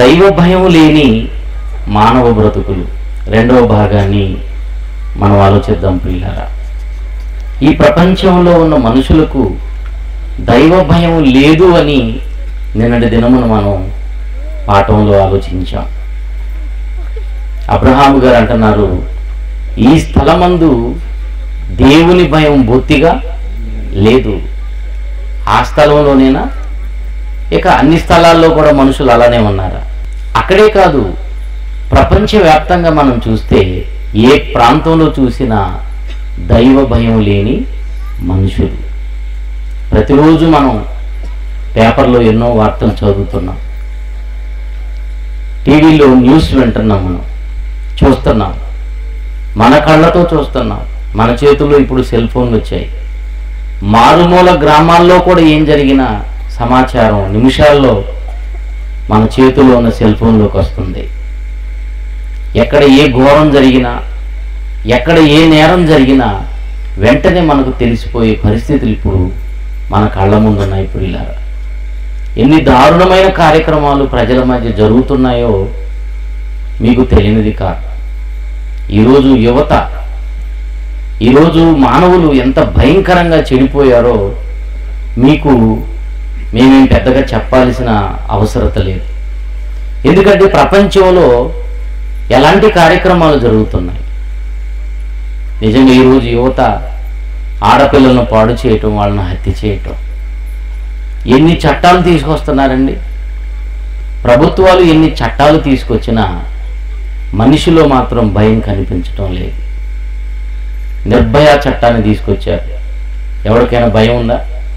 దైవ భయం లేని మానవ బ్రతుకులు రెండవ భాగాన్ని మనం ఆలోచిద్దాం ప్రియులారా ఈ ప్రపంచంలో ఉన్న మనుషులకు దైవ భయం లేదు అని నిన్నటి దినమున మనం పాఠంలో ఆలోచించాం అబ్రహాము గారు అంటున్నారు ఈ స్థలమందు దేవుని భయం బొత్తిగా లేదు ఆ స్థలంలోనేనా ఇక అన్ని స్థలాల్లో కూడా మనుషులు అలానే ఉన్నారా అక్కడే కాదు ప్రపంచవ్యాప్తంగా మనం చూస్తే ఏ ప్రాంతంలో చూసినా దైవ భయం లేని మనుషులు ప్రతిరోజు మనం పేపర్లో ఎన్నో వార్తలు చదువుతున్నాం టీవీలో న్యూస్ వింటున్నాం మనం చూస్తున్నాం మన కళ్ళతో చూస్తున్నాం మన చేతుల్లో ఇప్పుడు సెల్ ఫోన్లు వచ్చాయి మారుమూల గ్రామాల్లో కూడా ఏం జరిగినా సమాచారం నిమిషాల్లో మన చేతుల్లో ఉన్న సెల్ ఫోన్లోకి వస్తుంది ఎక్కడ ఏ ఘోరం జరిగినా ఎక్కడ ఏ నేరం జరిగినా వెంటనే మనకు తెలిసిపోయే పరిస్థితులు ఇప్పుడు మన కళ్ళ ముందు ఉన్నాయి ఇప్పుడు ఇలా ఎన్ని దారుణమైన కార్యక్రమాలు ప్రజల మధ్య జరుగుతున్నాయో మీకు తెలియనిది కాదు ఈరోజు యువత ఈరోజు మానవులు ఎంత భయంకరంగా చెడిపోయారో మీకు మేమేం పెద్దగా చెప్పాల్సిన అవసరత లేదు ఎందుకంటే ప్రపంచంలో ఎలాంటి కార్యక్రమాలు జరుగుతున్నాయి నిజంగా ఈరోజు యువత ఆడపిల్లలను పాడు చేయటం వాళ్ళని హత్య చేయటం ఎన్ని చట్టాలు తీసుకొస్తున్నారండి ప్రభుత్వాలు ఎన్ని చట్టాలు తీసుకొచ్చినా మనిషిలో మాత్రం భయం కనిపించటం లేదు నిర్భయ చట్టాన్ని తీసుకొచ్చారు ఎవరికైనా భయం ఉందా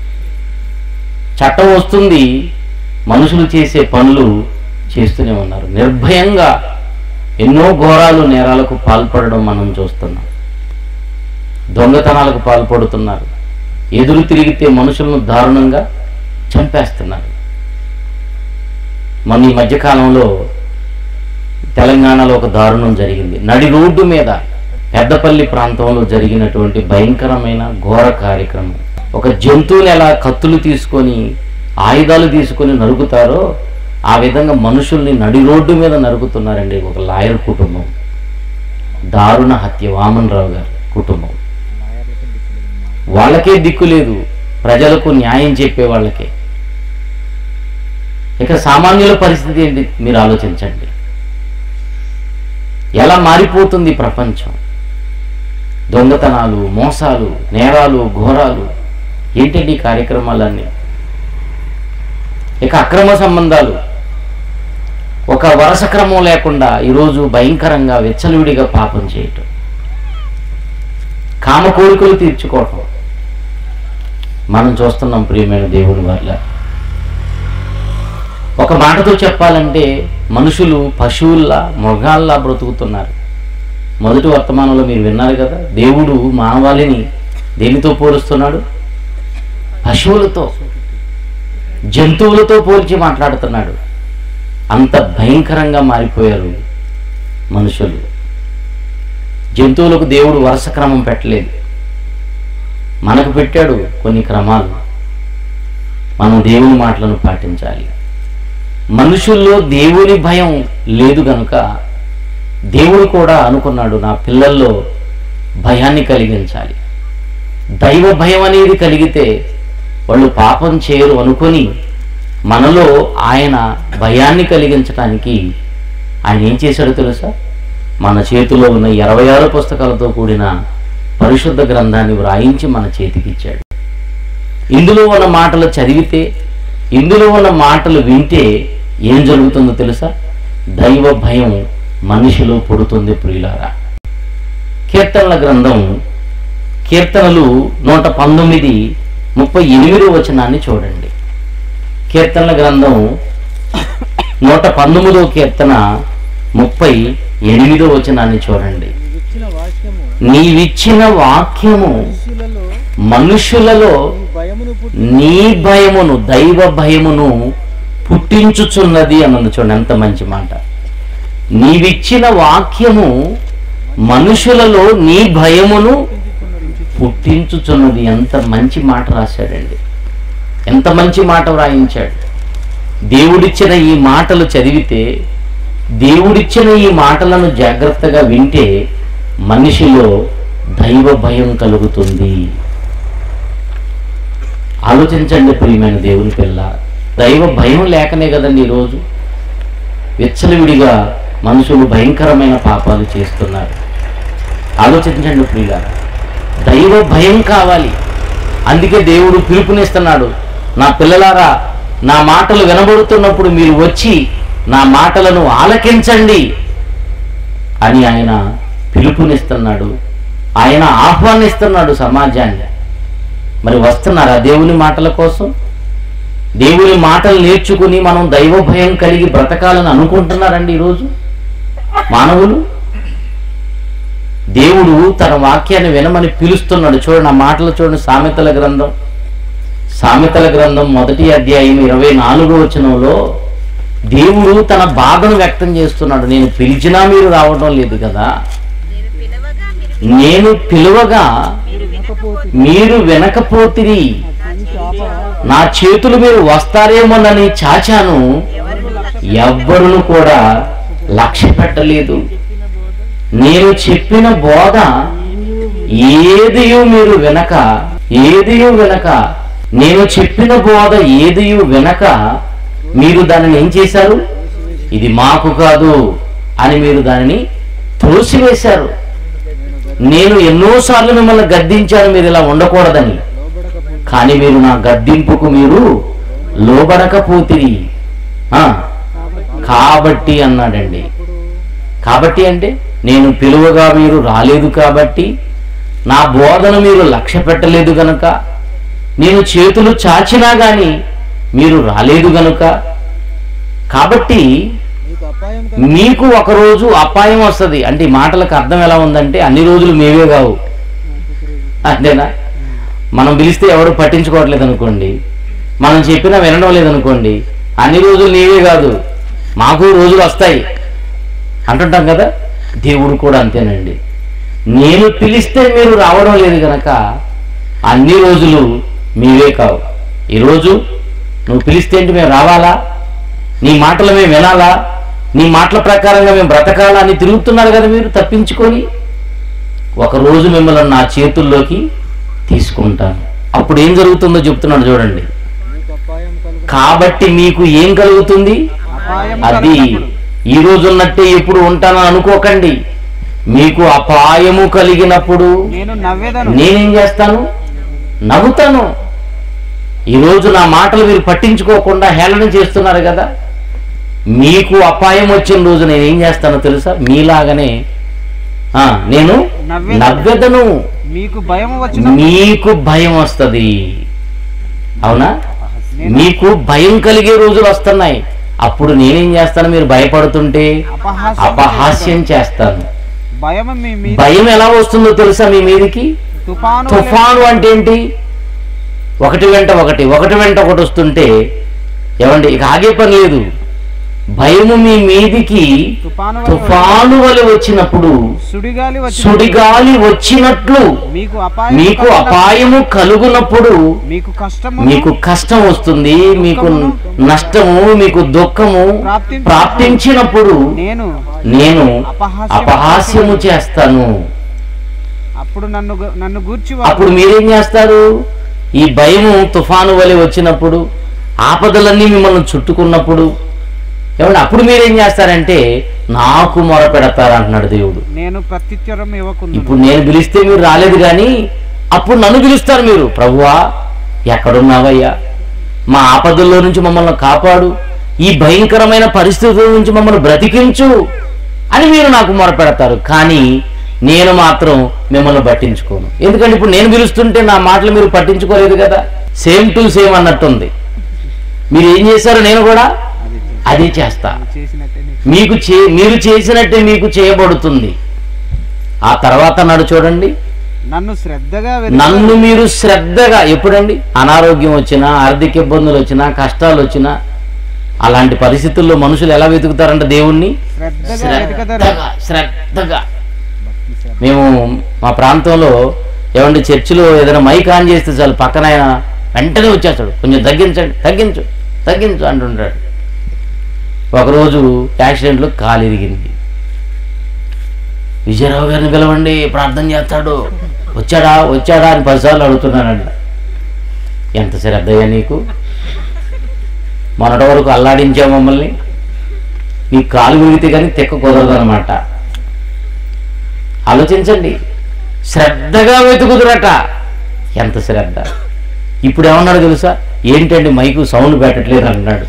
చట్టం వస్తుంది మనుషులు చేసే పనులు చేస్తూనే ఉన్నారు నిర్భయంగా ఎన్నో ఘోరాలు నేరాలకు పాల్పడడం మనం చూస్తున్నాం దొంగతనాలకు పాల్పడుతున్నారు ఎదురు తిరిగితే మనుషులను దారుణంగా చంపేస్తున్నారు మొన్న ఈ మధ్యకాలంలో తెలంగాణలో ఒక దారుణం జరిగింది నడి రోడ్డు మీద పెద్దపల్లి ప్రాంతంలో జరిగినటువంటి భయంకరమైన ఘోర కార్యక్రమం ఒక జంతువుని ఎలా కత్తులు తీసుకొని ఆయుధాలు తీసుకొని నరుకుతారో ఆ విధంగా మనుషుల్ని నడి రోడ్డు మీద నరుకుతున్నారండి ఒక లాయర్ కుటుంబం దారుణ హత్య వామన్ రావు గారి కుటుంబం వాళ్ళకే దిక్కు లేదు ప్రజలకు న్యాయం చెప్పే వాళ్ళకే ఇక సామాన్యుల పరిస్థితి ఏంటి మీరు ఆలోచించండి ఎలా మారిపోతుంది ఈ ప్రపంచం దొంగతనాలు మోసాలు నేరాలు ఘోరాలు ఏంటండి ఈ కార్యక్రమాలన్నీ ఇక అక్రమ సంబంధాలు ఒక వరుస క్రమం లేకుండా ఈరోజు భయంకరంగా వెచ్చలవిడిగా పాపం చేయటం కామ కోరికలు తీర్చుకోవటం మనం చూస్తున్నాం ప్రియమైన దేవుని వల్ల ఒక మాటతో చెప్పాలంటే మనుషులు పశువుల్లా మృగాల్లా బ్రతుకుతున్నారు మొదటి వర్తమానంలో మీరు విన్నారు కదా దేవుడు మానవాళిని దేనితో పోలుస్తున్నాడు పశువులతో జంతువులతో పోల్చి మాట్లాడుతున్నాడు అంత భయంకరంగా మారిపోయారు మనుషులు జంతువులకు దేవుడు వరుస క్రమం పెట్టలేదు మనకు పెట్టాడు కొన్ని క్రమాలు మనం దేవుని మాటలను పాటించాలి మనుషుల్లో దేవుని భయం లేదు గనుక దేవుడు కూడా అనుకున్నాడు నా పిల్లల్లో భయాన్ని కలిగించాలి దైవ భయం అనేది కలిగితే వాళ్ళు పాపం చేయరు అనుకొని మనలో ఆయన భయాన్ని కలిగించడానికి ఆయన ఏం చేశాడో తెలుసా మన చేతిలో ఉన్న ఇరవై ఆరు పుస్తకాలతో కూడిన పరిశుద్ధ గ్రంథాన్ని వ్రాయించి మన చేతికి ఇచ్చాడు ఇందులో ఉన్న మాటలు చదివితే ఇందులో ఉన్న మాటలు వింటే ఏం జరుగుతుందో తెలుసా దైవ భయం మనిషిలో పుడుతుంది ప్రియులారా కీర్తనల గ్రంథం కీర్తనలు నూట పంతొమ్మిది ముప్పై ఎనిమిదో వచనాన్ని చూడండి కీర్తనల గ్రంథం నూట పంతొమ్మిదో కీర్తన ముప్పై ఎనిమిదో వచనాన్ని చూడండి ఇచ్చిన వాక్యము నీవిచ్చిన వాక్యము మనుషులలో మనుషులలో నీ భయమును పుట్టి నీ భయమును దైవ భయమును పుట్టించుచున్నది అన్నది చూడండి ఎంత మంచి మాట నీవిచ్చిన వాక్యము మనుషులలో నీ భయమును పుట్టించుచున్నది ఎంత మంచి మాట రాశాడండి ఎంత మంచి మాట వ్రాయించాడు దేవుడిచ్చిన ఈ మాటలు చదివితే దేవుడిచ్చిన ఈ మాటలను జాగ్రత్తగా వింటే మనిషిలో దైవ భయం కలుగుతుంది ఆలోచించండి ప్రియమైన దేవుని పిల్ల దైవ భయం లేకనే కదండి ఈరోజు విచ్చలవిడిగా మనుషులు భయంకరమైన పాపాలు చేస్తున్నారు ఆలోచించండి ప్రియుల దైవ భయం కావాలి అందుకే దేవుడు పిలుపునిస్తున్నాడు నా పిల్లలారా నా మాటలు వినబడుతున్నప్పుడు మీరు వచ్చి నా మాటలను ఆలకించండి అని ఆయన పిలుపునిస్తున్నాడు ఆయన ఆహ్వానిస్తున్నాడు సమాజాన్ని మరి వస్తున్నారా దేవుని మాటల కోసం దేవుని మాటలు నేర్చుకుని మనం దైవ భయం కలిగి బ్రతకాలని అనుకుంటున్నారండి ఈరోజు మానవులు దేవుడు తన వాక్యాన్ని వినమని పిలుస్తున్నాడు చూడండి ఆ మాటలు చూడండి సామెతల గ్రంథం సామెతల గ్రంథం మొదటి అధ్యాయం ఇరవై నాలుగో వచనంలో దేవుడు తన బాధను వ్యక్తం చేస్తున్నాడు నేను పిలిచినా మీరు రావడం లేదు కదా నేను పిలవగా మీరు నేను పిలువగా మీరు వినకపోతే మీరు వినకపోతిరి నా చేతులు మీరు వస్తారేమోనని చాచాను ఎవరు ఎవ్వరును కూడా లక్ష్య పెట్టలేదు నేను చెప్పిన బోధ ఏదియు మీరు వినక ఏదియు వినక నేను చెప్పిన బోధ ఏదియు వినక మీరు దానిని ఏం చేశారు ఇది మాకు కాదు అని మీరు దానిని త్రోసివేశారు నేను ఎన్నోసార్లు మిమ్మల్ని గద్దించాను మీరు ఇలా ఉండకూడదని కానీ మీరు నా గద్దింపుకు మీరు లోబడకపోతిరి ఆ, కాబట్టి అన్నాడండి కాబట్టి అంటే నేను పిలువగా మీరు రాలేదు కాబట్టి నా బోధన మీరు లక్ష్య పెట్టలేదు గనుక నేను చేతులు చాచినా గాని మీరు రాలేదు గనుక కాబట్టి మీకు అపాయం మీకు ఒకరోజు అపాయం వస్తుంది అంటే ఈ మాటలకు అర్థం ఎలా ఉందంటే అన్ని రోజులు మేవే కావు అంతేనా మనం పిలిస్తే ఎవరు పట్టించుకోవట్లేదు అనుకోండి మనం చెప్పినా వినడం లేదనుకోండి అన్ని రోజులు నీవే కాదు మాకు రోజులు వస్తాయి అంటుంటాం కదా దేవుడు కూడా అంతేనండి నేను పిలిస్తే మీరు రావడం లేదు గనక అన్ని రోజులు మీవే కావు ఈరోజు నువ్వు పిలిస్తే ఏంటి మేము రావాలా నీ మాటలు మేము వినాలా నీ మాటల ప్రకారంగా మేము బ్రతకాలా అని తిరుగుతున్నారు కదా మీరు తప్పించుకొని ఒకరోజు మిమ్మల్ని నా చేతుల్లోకి తీసుకుంటాను అప్పుడు ఏం జరుగుతుందో చెప్తున్నాడు చూడండి మీకు అపాయం కలుగు కాబట్టి మీకు ఏం కలుగుతుంది అపాయం అది కలిగినప్పుడు ఈ రోజు ఉన్నట్టే ఎప్పుడు ఉంటానని అనుకోకండి మీకు అపాయము కలిగినప్పుడు నేను నవ్వేదను నేనేం చేస్తాను నవ్వుతాను ఈరోజు నా మాటలు మీరు పట్టించుకోకుండా హేళన చేస్తున్నారు కదా మీకు అపాయం వచ్చిన రోజు నేను ఏం చేస్తానో తెలుసా మీలాగనే ఆ, నేను నవ్వెదను. నవ్వెదను మీకు భయం వచ్చిన మీకు భయం వస్తుంది అవునా నేను మీకు భయం కలిగే రోజులు వస్తున్నాయి అప్పుడు నేనేం చేస్తాను మీరు భయపడుతుంటే అపహాస్యం అపహాస్యం చేస్తాను భయం మీ మీద భయం ఎలా వస్తుందో తెలుసా మీ మీదకి తుఫాను వలె తుఫాను అంటే ఏంటి ఒకటి వెంట ఒకటి ఒకటి వెంట ఒకటి వస్తుంటే ఏమండి ఇక ఆగే పని లేదు భయము మీ మీదికి తుఫాను వలె తుఫాను వలె వచ్చినప్పుడు సుడిగాలి వచ్చి సుడిగాలి వచ్చినట్లు మీకు అపాయం మీకు కలిగినప్పుడు అపాయము కలుగునప్పుడు మీకు కష్టము మీకు కష్టం వస్తుంది మీకు నష్టము మీకు దుఃఖము ప్రాప్తించి- ప్రాప్తించినప్పుడు నేను నేను అపహాస్యము అపహాస్యము చేస్తాను అప్పుడు నన్ను గు- నన్ను గూర్చి అప్పుడు మీరేం చేస్తారు ఈ భయము తుఫాను వలె వచ్చినప్పుడు ఆపదలన్నీ మిమ్మల్ని చుట్టుకున్నప్పుడు ఏమంటే అప్పుడు మీరేం చేస్తారంటే నాకు మొరపెడతారు అంటున్నాడు దేవుడు నేను ప్రత్యుత్తరం ఇవ్వకుండా ఇప్పుడు నేను పిలిస్తే మీరు రాలేదు కానీ అప్పుడు నన్ను పిలుస్తారు మీరు ప్రభువా ఎక్కడున్నావయ్యా మా ఆపదల్లో నుంచి మమ్మల్ని కాపాడు ఈ భయంకరమైన పరిస్థితుల నుంచి మమ్మల్ని బ్రతికించు అని మీరు నాకు మొరపెడతారు కానీ నేను మాత్రం మిమ్మల్ని పట్టించుకోను ఎందుకంటే ఇప్పుడు నేను పిలుస్తుంటే నా మాటలు మీరు పట్టించుకోలేదు కదా సేమ్ టు సేమ్ అన్నట్టుంది మీరు ఏం చేశారో నేను కూడా అదే చేస్తా చేసినట్టే నీకు. మీకు చే మీరు చేసినట్టే మీకు చేయబడుతుంది ఆ తర్వాత నాడు చూడండి నన్ను శ్రద్ధగా వెతుకు- నన్ను మీరు శ్రద్ధగా ఎప్పుడండి అనారోగ్యం వచ్చినా ఆర్థిక ఇబ్బందులు వచ్చినా కష్టాలు వచ్చినా అలాంటి పరిస్థితుల్లో మనుషులు ఎలా వెతుకుతారంట దేవుణ్ణి శ్రద్ధగా వెతకదరు శ్రద్ధగా శ్రద్ధగా మేము మా ప్రాంతంలో ఏమండి చర్చిలో ఏదైనా మైక్ ఆన్ చేస్తే చాలు పక్కన ఆయన వెంటనే వచ్చేస్తాడు కొంచెం తగ్గించండి తగ్గించు తగ్గించు అంటుంటాడు ఒకరోజు యాక్సిడెంట్లో కాలు ఇరిగింది విజయరావు గారిని పిలవండి ప్రార్థన చేస్తాడు వచ్చాడా వచ్చాడా అని పదిసార్లు అడుగుతున్నానంట ఎంత శ్రద్ధయ్యా నీకు మొన్నటి వరకు అల్లాడించావు మమ్మల్ని నీ కాలు విరిగితే కానీ తెక్క కుదరదు అనమాట ఆలోచించండి శ్రద్ధగా వెతుకుదురట ఎంత శ్రద్ధ ఇప్పుడు ఏమన్నాడు తెలుసా ఏంటండి మైకు సౌండ్ పెట్టట్లేదు అన్నాడు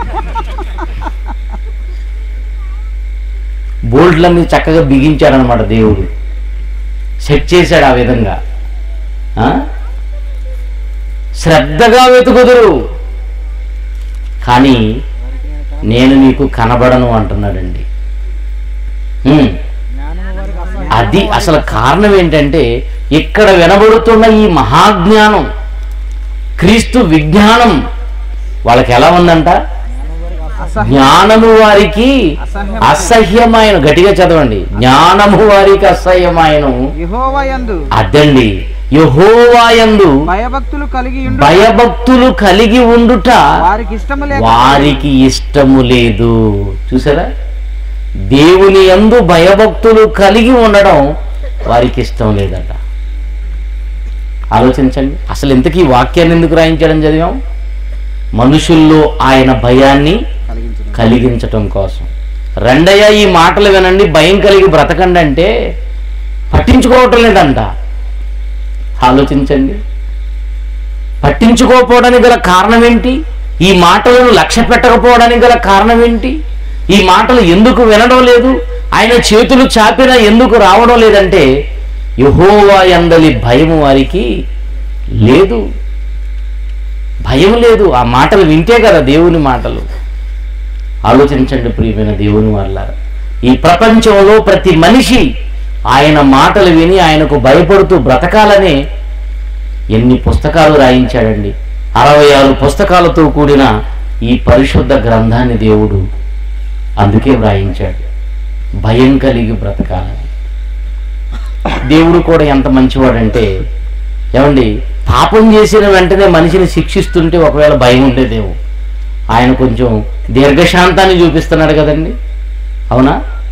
బోల్ట్లన్నీ చక్కగా బిగించాడనమాట దేవుడు సెట్ చేశాడు ఆ విధంగా ఆ? శ్రద్ధగా వెతుకుదురు కానీ నేను నీకు కనబడను అంటున్నాడండి హ్మ్. జ్ఞానము వారికి అసహ్యం అది అసలు కారణం ఏంటంటే ఇక్కడ వినబడుతున్న ఈ మహాజ్ఞానం క్రీస్తు విజ్ఞానం వాళ్ళకి ఎలా ఉందంట అసహ్యం జ్ఞానము వారికి అసహ్యం అసహ్యమైన గట్టిగా చదవండి జ్ఞానము వారికి అసహ్యమైన యెహోవా యందు అదండి యహోవాయందు భయభక్తులు కలిగి ఉండు భయభక్తులు కలిగి ఉండుట వారికి ఇష్టము లేక వారికి ఇష్టము లేదు చూసారా దేవుని యందు భయభక్తులు కలిగి ఉండడం వారికి ఇష్టం లేదట ఆలోచించండి అసలు ఇంతకీ ఈ వాక్యాన్ని ఎందుకు రాయించడం చదివాం మనుషుల్లో ఆయన భయాన్ని కలిగించడం కలిగించటం కోసం రెండయ్య ఈ మాటలు వినండి భయం కలిగి బ్రతకండి అంటే పట్టించుకోవటం లేదంట ఆలోచించండి పట్టించుకోకపోవడానికి గల కారణం ఏంటి ఈ మాటలను లక్ష్య పెట్టకపోవడానికి గల కారణం ఏంటి ఈ మాటలు ఎందుకు వినడం లేదు ఆయన చేతులు చాపినా ఎందుకు రావడం లేదంటే యహోవా ఎందలి భయం వారికి లేదు భయం లేదు ఆ మాటలు వింటే కదా దేవుని మాటలు ఆలోచించండి ప్రియమైన దేవుని వల్ల ఈ ప్రపంచంలో ప్రతి మనిషి ఆయన మాటలు విని ఆయనకు భయపడుతూ బ్రతకాలని ఎన్ని పుస్తకాలు రాయించాడండి అరవై ఆరు పుస్తకాలతో కూడిన ఈ పరిశుద్ధ గ్రంథాన్ని దేవుడు అందుకే వ్రాయించాడు భయం కలిగి బ్రతకాలని దేవుడు కూడా ఎంత మంచివాడంటే ఏమండి పాపం చేసిన వెంటనే మనిషిని శిక్షిస్తుంటే ఒకవేళ భయం ఉండేదేమో ఆయన కొంచెం దీర్ఘశాంతాన్ని చూపిస్తున్నాడు కదండి అవునా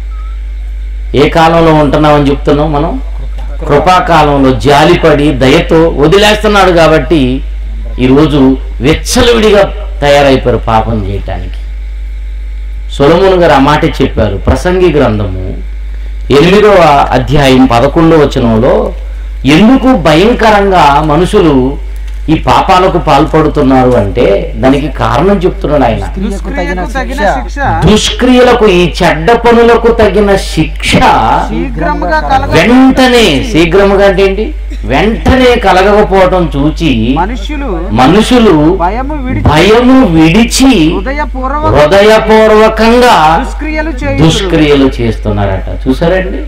ఏ కాలంలో ఉంటున్నామని చెప్తున్నాం మనం కృపాకాలంలో జాలిపడి దయతో వదిలేస్తున్నాడు కాబట్టి ఈరోజు వెచ్చలవిడిగా తయారైపోయారు పాపం చేయటానికి సొలమును గారు ఆ మాట చెప్పారు ప్రసంగి గ్రంథము ఎనిమిదవ అధ్యాయం పదకొండవ వచనంలో ఎందుకు భయంకరంగా మనుషులు ఈ పాపాలకు పాల్పడుతున్నారు అంటే దానికి కారణం చెప్తున్నాడు ఆయన క్రియకు తగిన దుష్క్రియకు తగిన శిక్ష శిక్ష దుష్క్రియలకు ఈ చెడ్డ పనులకు తగిన శిక్ష శీఘ్రముగా కలగ వెంటనే శీఘ్రముగా అంటే ఏంటి వెంటనే కలగకపోవటం చూచి మనుష్యులు మనుషులు భయము విడిచి భయము విడిచి హృదయపూర్వక హృదయపూర్వకంగా దుష్క్రియలు చేయుదురు దుష్క్రియలు చేస్తున్నారట చూసారండి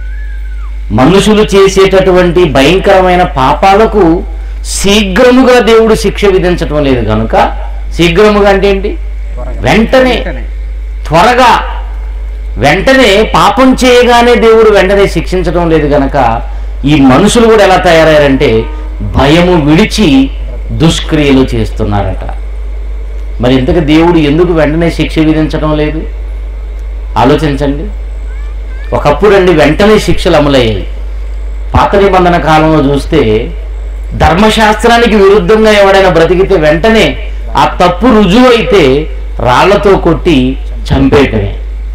మనుషులు చేసేటటువంటి భయంకరమైన పాపాలకు శీఘ్రముగా దేవుడు శిక్ష విధించటం లేదు కనుక శీఘ్రముగా అంటే ఏంటి వెంటనే వెంటనే. త్వరగా వెంటనే పాపం చేయగానే దేవుడు వెంటనే శిక్షించడం లేదు గనక ఈ మనుషులు కూడా ఎలా తయారయ్యారంటే భయము విడిచి దుష్క్రియలు చేస్తున్నారట మరి ఇంతకు దేవుడు ఎందుకు వెంటనే శిక్ష విధించడం లేదు ఆలోచించండి ఒకప్పుడు అండి వెంటనే శిక్షలు అమలయ్యాయి పాత నిబంధన కాలంలో చూస్తే ధర్మశాస్త్రానికి విరుద్ధంగా ఎవడైనా బ్రతికితే వెంటనే ఆ తప్పు రుజువు అయితే రాళ్లతో కొట్టి చంపేయటమే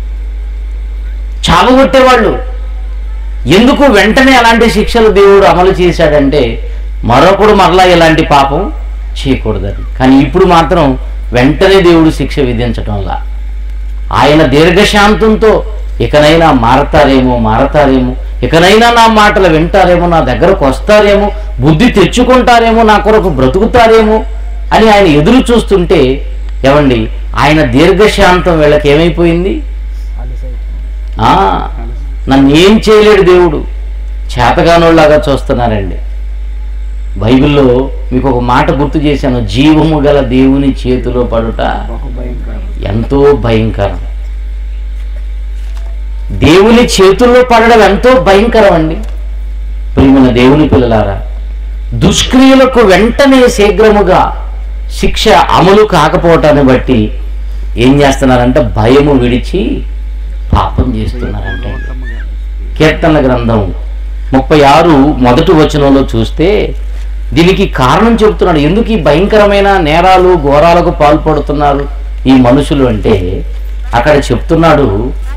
చావగొట్టేవాళ్ళు ఎందుకు వెంటనే అలాంటి శిక్షలు దేవుడు అమలు చేశాడంటే మరొకడు మరలా ఇలాంటి పాపం చేయకూడదని కానీ ఇప్పుడు మాత్రం వెంటనే దేవుడు శిక్ష విధించటంలా ఆయన దీర్ఘశాంతంతో ఇకనైనా మారతారేమో మారతారేమో ఇకనైనా నా మాటలు వింటారేమో నా దగ్గరకు వస్తారేమో బుద్ధి తెచ్చుకుంటారేమో నా కొరకు బ్రతుకుతారేమో అని ఆయన ఎదురు చూస్తుంటే ఏమండి ఆయన దీర్ఘశాంతం వీళ్ళకి ఏమైపోయింది ఆ, నన్ను ఏం చేయలేడు దేవుడు చేతగానోళ్ళలాగా చూస్తున్నారండి బైబిల్లో మీకు ఒక మాట గుర్తు చేశాను జీవము గల దేవుని చేతిలో పడుట ఎంతో భయంకరం దేవుని చేతుల్లో పడడం ఎంతో భయంకరం అండి ప్రియమైన దేవుని పిల్లలారా దుష్క్రియలకు వెంటనే శీఘ్రముగా శిక్ష అమలు కాకపోవటాన్ని బట్టి ఏం చేస్తున్నారంటే భయము విడిచి పాపం చేస్తున్నారంటే కీర్తనల గ్రంథం ముప్పై ఆరు మొదటి వచనంలో చూస్తే దీనికి కారణం చెబుతున్నాడు ఎందుకు ఈ భయంకరమైన నేరాలు ఘోరాలకు పాల్పడుతున్నారు ఈ మనుషులు అంటే అక్కడ చెప్తున్నాడు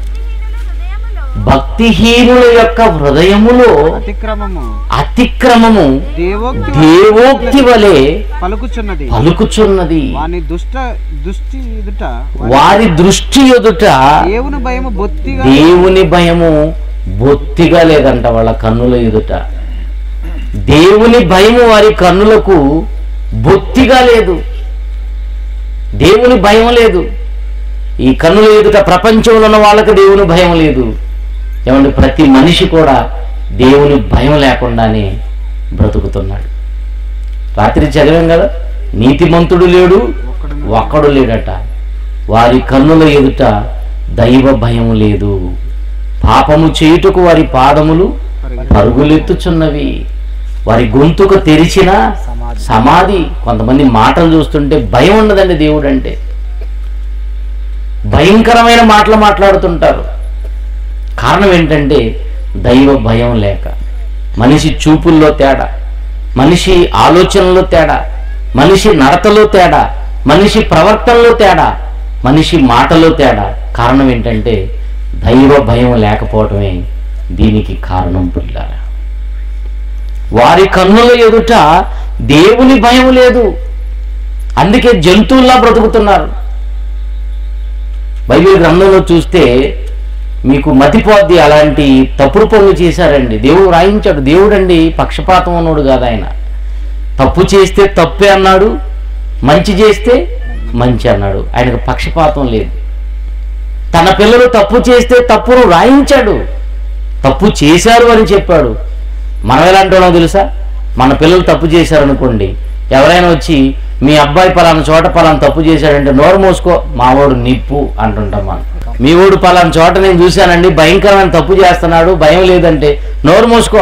భక్తిహీనుల యొక్క హృదయములో అతిక్రమము అతిక్రమము దేవోక్తి దేవోక్తి వలె పలుకుచున్నది పలుకుచున్నది వాని దుష్ట దృష్టి ఎదుట వారి దృష్టి ఎదుట దేవుని భయము బొత్తిగా దేవుని భయము బొత్తిగా లేదంట వాళ్ళ కన్నుల ఎదుట దేవుని భయము వారి కన్నులకు బొత్తిగా లేదు దేవుని భయం లేదు ఈ కన్నుల ఎదుట ప్రపంచంలో ఉన్న వాళ్ళకి దేవుని భయం లేదు ఏమంటే ప్రతి మనిషి కూడా దేవుని భయం లేకుండానే బ్రతుకుతున్నాడు రాత్రి చదివాం కదా నీతిమంతుడు లేడు ఒక్కడు లేడట వారి కన్నుల ఎదుట దైవ భయం లేదు పాపము చేయుటకు వారి పాదములు పరుగులెత్తుచున్నవి వారి గొంతుకు తెరిచిన సమాధి కొంతమంది మాటలు చూస్తుంటే భయం ఉండదండి దేవుడు అంటే భయంకరమైన మాటలు మాట్లాడుతుంటారు కారణం ఏంటంటే దైవ భయం లేక మనిషి చూపుల్లో తేడా మనిషి ఆలోచనలో తేడా మనిషి నడతలో తేడా మనిషి ప్రవర్తనలో తేడా మనిషి మాటలో తేడా కారణం ఏంటంటే దైవ భయం లేకపోవటమే దీనికి కారణం పిల్లారా వారి కన్నుల ఎదుట దేవుని భయం లేదు అందుకే జంతువుల్లా బ్రతుకుతున్నారు బైబిల్ గ్రంథంలో చూస్తే మీకు మతిపోద్ది అలాంటి తప్పుడు పనులు చేశారండి దేవుడు రాయించాడు దేవుడండి పక్షపాతం అన్నాడు కాదు ఆయన తప్పు చేస్తే తప్పే అన్నాడు మంచి చేస్తే మంచి అన్నాడు ఆయనకు పక్షపాతం లేదు తన పిల్లలు తప్పు చేస్తే తప్పును రాయించాడు తప్పు చేశారు అని చెప్పాడు మనం ఎలాంటి వాళ్ళం తెలుసా మన పిల్లలు తప్పు చేశారనుకోండి ఎవరైనా వచ్చి మీ అబ్బాయి పలానా చోట పలానా తప్పు చేశాడంటే నోరు మూసుకో మావాడు నిప్పు అంటుంటాం మనం మీ వాడు పలానా చోట నేను చూశానండి భయంకరమైన తప్పు చేస్తున్నాడు భయం లేదంటే నోరు మూసుకో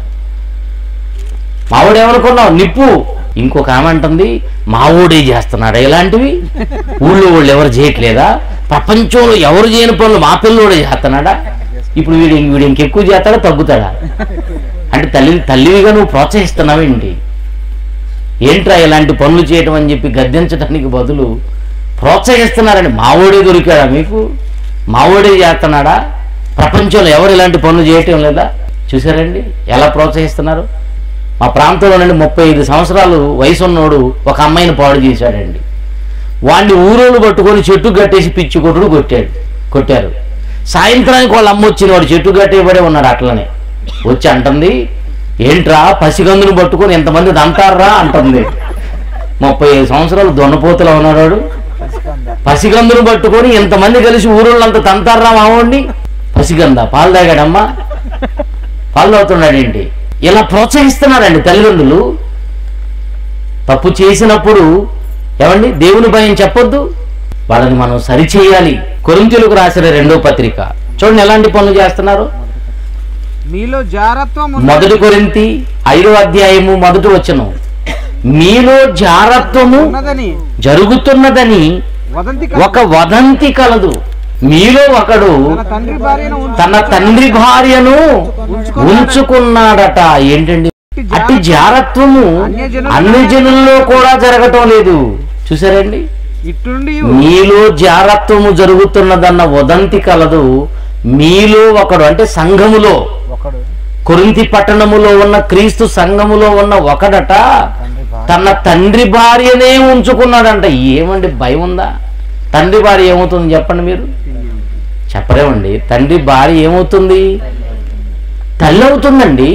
మావాడు ఏమనుకున్నావు నిప్పు ఇంకొక ఆమె అంటుంది మావోడే చేస్తున్నాడు ఇలాంటివి ఊళ్ళో వాళ్ళు ఎవరు చేయట్లేదా ప్రపంచంలో ఎవరు చేయని పనులు మా పిల్లోడే చేస్తున్నాడా ఇప్పుడు వీడు వీడు ఇంకెక్కువ చేస్తాడా తగ్గుతాడా అంటే తల్లి తల్లివిగా నువ్వు ప్రోత్సహిస్తున్నావేంటి ఏంట్రా ఇలాంటి పనులు చేయటం అని చెప్పి గద్దించడానికి బదులు ప్రోత్సహిస్తున్నారండి మావోడే దొరికాడా మీకు మావోడే చేస్తున్నాడా ప్రపంచంలో ఎవరు ఇలాంటి పనులు చేయటం లేదా చూసారండి ఎలా ప్రోత్సహిస్తున్నారు మా ప్రాంతంలో నుండి ముప్పై ఐదు సంవత్సరాలు వయసు ఉన్నోడు ఒక అమ్మాయిని పాడు చేశాడండి వాడిని ఊరోళ్ళు పట్టుకొని చెట్టు కట్టేసి పిచ్చి కొట్టుడు కొట్టాడు కొట్టారు సాయంత్రానికి వాళ్ళ అమ్మ వచ్చిన వాడు చెట్టు కట్టేయబడే ఉన్నాడు అట్లనే వచ్చి అంటుంది ఏంట్రా పసిగందును పట్టుకొని ఎంతమంది దంతారా అంటుంది ముప్పై ఐదు సంవత్సరాలు దొన్నపోతలో ఉన్నాడు వాడు. పసిగందును పట్టుకొని ఎంతమంది కలిసి ఊరోళ్ళంతా తంతారా మావాడిని పసిగంద పాలు తాగాడమ్మా పాలు తాగుతున్నాడేంటి ఇలా ప్రోత్సహిస్తున్నారండి తల్లిదండ్రులు తప్పు చేసినప్పుడు ఏమండి దేవుని భయం చెప్పొద్దు వాళ్ళని మనం సరిచేయాలి కొరింతలకు రాసిన రెండో పత్రిక చూడండి ఎలాంటి పనులు చేస్తున్నారు మీలో జారత్వం ఉన్న- మొదటి కొరింతి ఐదో అధ్యాయము మొదటి వచనం మీలో జారత్వము ఉన్నదని జరుగుతున్నదని వదంతి ఒక వదంతి కలదు మీలో ఒకడు తన తండ్రి భార్యను ఉంచు- తన తండ్రి భార్యను ఉంచుకున్నాడట ఏంటండి అట్టి జారత్వము అన్ని జనుల్లో కూడా జరగటం లేదు చూసారండి ఇట్టుండి మీలో జారత్వము జరుగుతున్నదన్న వదంతి కలదు మీలో ఒకడు అంటే సంఘములో ఒకడు కొరింతి పట్టణములో ఉన్న క్రీస్తు సంఘములో ఉన్న ఒకడట తన తండ్రి భార్యనే ఉంచుకున్నాడంట ఏమండి భయం ఉందా తండ్రి భార్య ఏమవుతుంది చెప్పండి మీరు చెప్పరేమండి తండ్రి భార్య ఏమవుతుంది తల్లి అవుతుందండి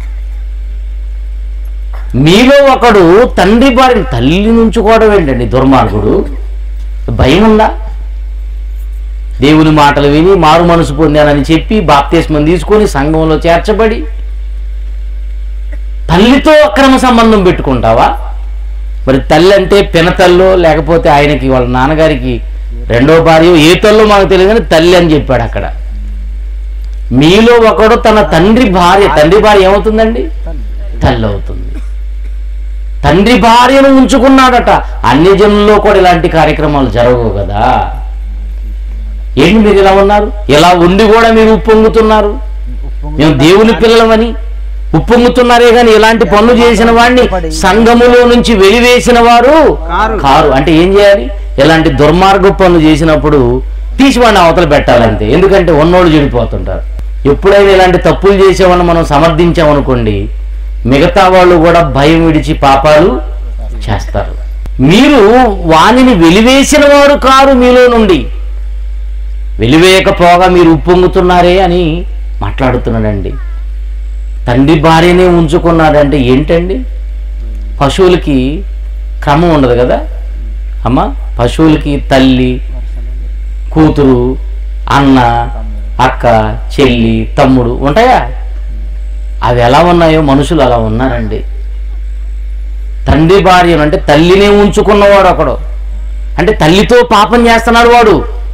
మీలో ఒకడు తండ్రి భార్య తల్లి నుంచుకోవడం ఏంటండి దుర్మార్గుడు భయం ఉందా దేవుని మాటలు విని మారు మనసు పొందానని చెప్పి బాప్తిస్మం తీసుకొని సంఘంలో చేర్చబడి తల్లితో అక్రమ సంబంధం పెట్టుకుంటావా మరి తల్లి అంటే పినతల్లో లేకపోతే ఆయనకి వాళ్ళ నాన్నగారికి రెండో భార్య ఏ తల్లో మనకు తెలియదు కానీ తల్లి అని చెప్పాడు అక్కడ మీలో ఒకడు తన తండ్రి భార్య తండ్రి భార్య ఏమవుతుందండి తల్లి అవుతుంది తండ్రి భార్యను ఉంచుకున్నాడట అన్ని జనుల్లో కూడా ఇలాంటి కార్యక్రమాలు జరగవు కదా ఏంటి మీరు ఇలా ఉన్నారు ఇలా ఉండి కూడా మీరు ఉప్పొంగుతున్నారు మేము దేవుని పిల్లలమని ఉప్పొంగుతున్నారే కానీ ఇలాంటి పనులు చేసిన వాడిని సంఘములో నుంచి వెలివేసిన వారు కారు. కారు అంటే ఏం చేయాలి ఇలాంటి దుర్మార్గ పనులు చేసినప్పుడు తీసి వాడిని అవతల పెట్టాలంతే ఎందుకంటే ఉన్నోళ్ళు చెడిపోతుంటారు ఎప్పుడైనా ఇలాంటి తప్పులు చేసేవాళ్ళని మనం సమర్థించామనుకోండి మిగతా వాళ్ళు కూడా భయం విడిచి పాపాలు చేస్తారు మీరు వానిని వెలివేసిన వారు కారు మీలో నుండి వెలివేయకపోగా మీరు ఉప్పొంగుతున్నారే అని మాట్లాడుతున్నాడండి తండ్రి భార్యనే ఉంచుకున్నాడంటే ఏంటండి పశువులకి క్రమం ఉండదు కదా అమ్మ పశువులకి తల్లి కూతురు అన్న అక్క చెల్లి తమ్ముడు ఉంటాయా అవి ఎలా ఉన్నాయో మనుషులు అలా ఉన్నారండి తండ్రి భార్య అంటే తల్లినే ఉంచుకున్నవాడు ఒకడు అంటే తల్లితో పాపం చేస్తున్నాడు వాడు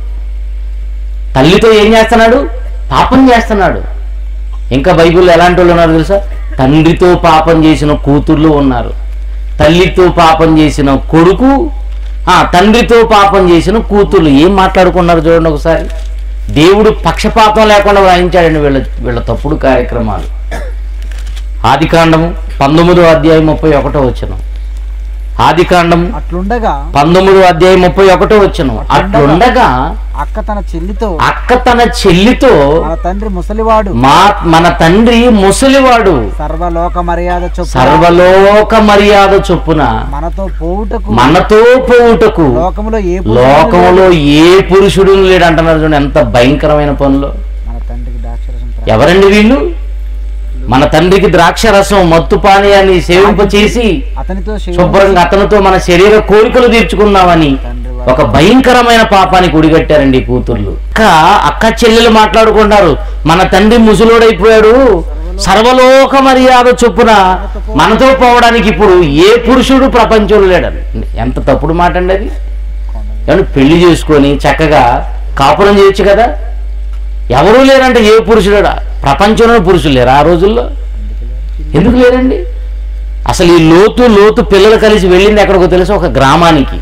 తల్లితో ఏం చేస్తున్నాడు పాపం చేస్తున్నాడు ఇంకా బైబిల్లో ఎలాంటి వాళ్ళు ఉన్నారు తెలుసా తండ్రితో పాపం చేసిన కూతుర్లు ఉన్నారు తల్లితో పాపం చేసిన కొడుకు ఆ తండ్రితో పాపం చేసిన కూతుర్లు ఏం మాట్లాడుకున్నారు చూడండి ఒకసారి దేవుడు పక్షపాతం లేకుండా వాయించాడండి వీళ్ళ వీళ్ళ తప్పుడు కార్యక్రమాలు ఆదికాండము పంతొమ్మిదో అధ్యాయం ముప్పై ఒకటో వచ్చను ఆదికాండము అట్లుండగా పంతొమ్మిదో అధ్యాయం ముప్పై ఒకటో వచ్చను అట్లుండగా అక్క తన చెల్లితో అక్క తన చెల్లితో మన తండ్రి ముసలివాడు మా మన తండ్రి ముసలివాడు సర్వలోక మర్యాద చొప్పున సర్వలోక మర్యాద చొప్పున మనతో పోవుటకు మనతో పోవుటకు లోకములో ఏ లోకంలో ఏ పురుషుడు లేడు అంటున్నారు చూడండి ఎంత భయంకరమైన పనులు మన తండ్రికి ద్రాక్షరసం త్రాగి ఎవరండి వీళ్ళు మన తండ్రికి ద్రాక్ష రసం మత్తు పానీయాన్ని సేవింప చేసి అతనితో శివ- శుభ్రంగా అతనితో మన శరీర కోరికలు తీర్చుకుందామని ఒక భయంకరమైన పాపానికి ఉడిగట్టారండి ఈ కూతుర్లు అక్క అక్క చెల్లెలు మాట్లాడుకుంటారు మన తండ్రి ముసలోడైపోయాడు సర్వలోక మర్యాద చొప్పున మనతో పోవడానికి ఇప్పుడు ఏ పురుషుడు ప్రపంచంలో లేడని ఎంత తప్పుడు మాట అండి అది ఏమన్నా పెళ్లి చేసుకొని చక్కగా కాపురం చేయొచ్చు కదా ఎవరూ లేరంటే ఏ పురుషుడు ప్రపంచంలో పురుషులు లేరు ఆ రోజుల్లో ఎందుకు లేరండి అసలు ఈ లోతు లోతు పిల్లలు కలిసి వెళ్ళింది ఎక్కడికో తెలుసు ఒక గ్రామానికి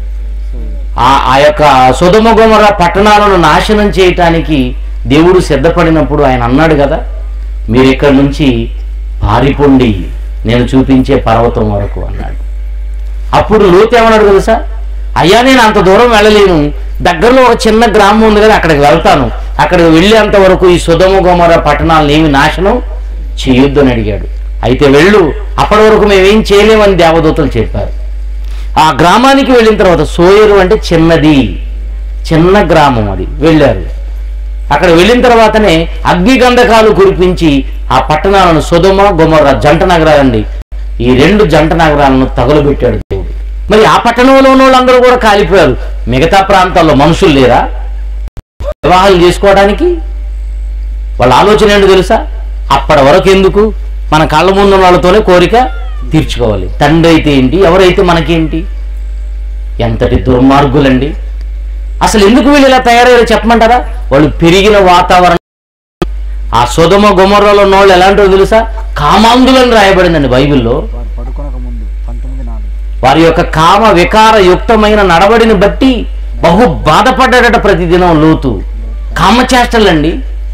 ఆ ఆ యొక్క సుధమ గుమర పట్టణాలను నాశనం చేయటానికి దేవుడు సిద్ధపడినప్పుడు ఆయన అన్నాడు కదా మీరు ఇక్కడి నుంచి పారిపోండి నేను చూపించే పర్వతం వరకు అన్నాడు అప్పుడు లోతు ఏమన్నాడు తెలుసా అయ్యా నేను అంత దూరం వెళ్ళలేను దగ్గరలో ఒక చిన్న గ్రామం ఉంది కదా అక్కడికి వెళ్తాను అక్కడికి వెళ్ళేంత వరకు ఈ సుధమ గుమర పట్టణాలను ఏమి నాశనం చేయొద్దు అని అడిగాడు అయితే వెళ్ళు అప్పటి వరకు మేమేం చేయలేమని దేవదూతలు చెప్పారు ఆ గ్రామానికి వెళ్ళిన తర్వాత సోయరు అంటే చిన్నది చిన్న గ్రామం అది వెళ్ళారు అక్కడ వెళ్ళిన తర్వాతనే అగ్నిగంధకాలు కురిపించి ఆ పట్టణాలను సుధమ గుమర్ర జంట నగరాలండి ఈ రెండు జంట నగరాలను తగులబెట్టాడు దేవుడు మరి ఆ పట్టణంలో ఉన్న వాళ్ళందరూ కూడా కాలిపోయారు మిగతా ప్రాంతాల్లో మనుషులు లేరా వివాహాలు చేసుకోవడానికి వాళ్ళ ఆలోచన ఏంటో తెలుసా అప్పటి వరకు ఎందుకు మన కళ్ళ ముందు ఉన్న వాళ్ళతోనే కోరిక తీర్చుకోవాలి తండ్రి అయితే ఏంటి ఎవరైతే మనకేంటి ఎంతటి దుర్మార్గులండి అసలు ఎందుకు వీళ్ళు ఇలా తయారయ్యారో చెప్పమంటారా వాళ్ళు పెరిగిన వాతావరణం ఆ సుధమ గుమర్రలో ఉన్న వాళ్ళు ఎలాంటో తెలుసా కామాంధులని రాయబడిందండి బైబిల్లో వారు పడుకొనక ముందు పంతొమ్మిది నాలుగు వారి యొక్క కామ వికార యుక్తమైన నడవడిని బట్టి బహు బాధపడ్డాడట ప్రతిదినం లోతు కామచేష్టలండి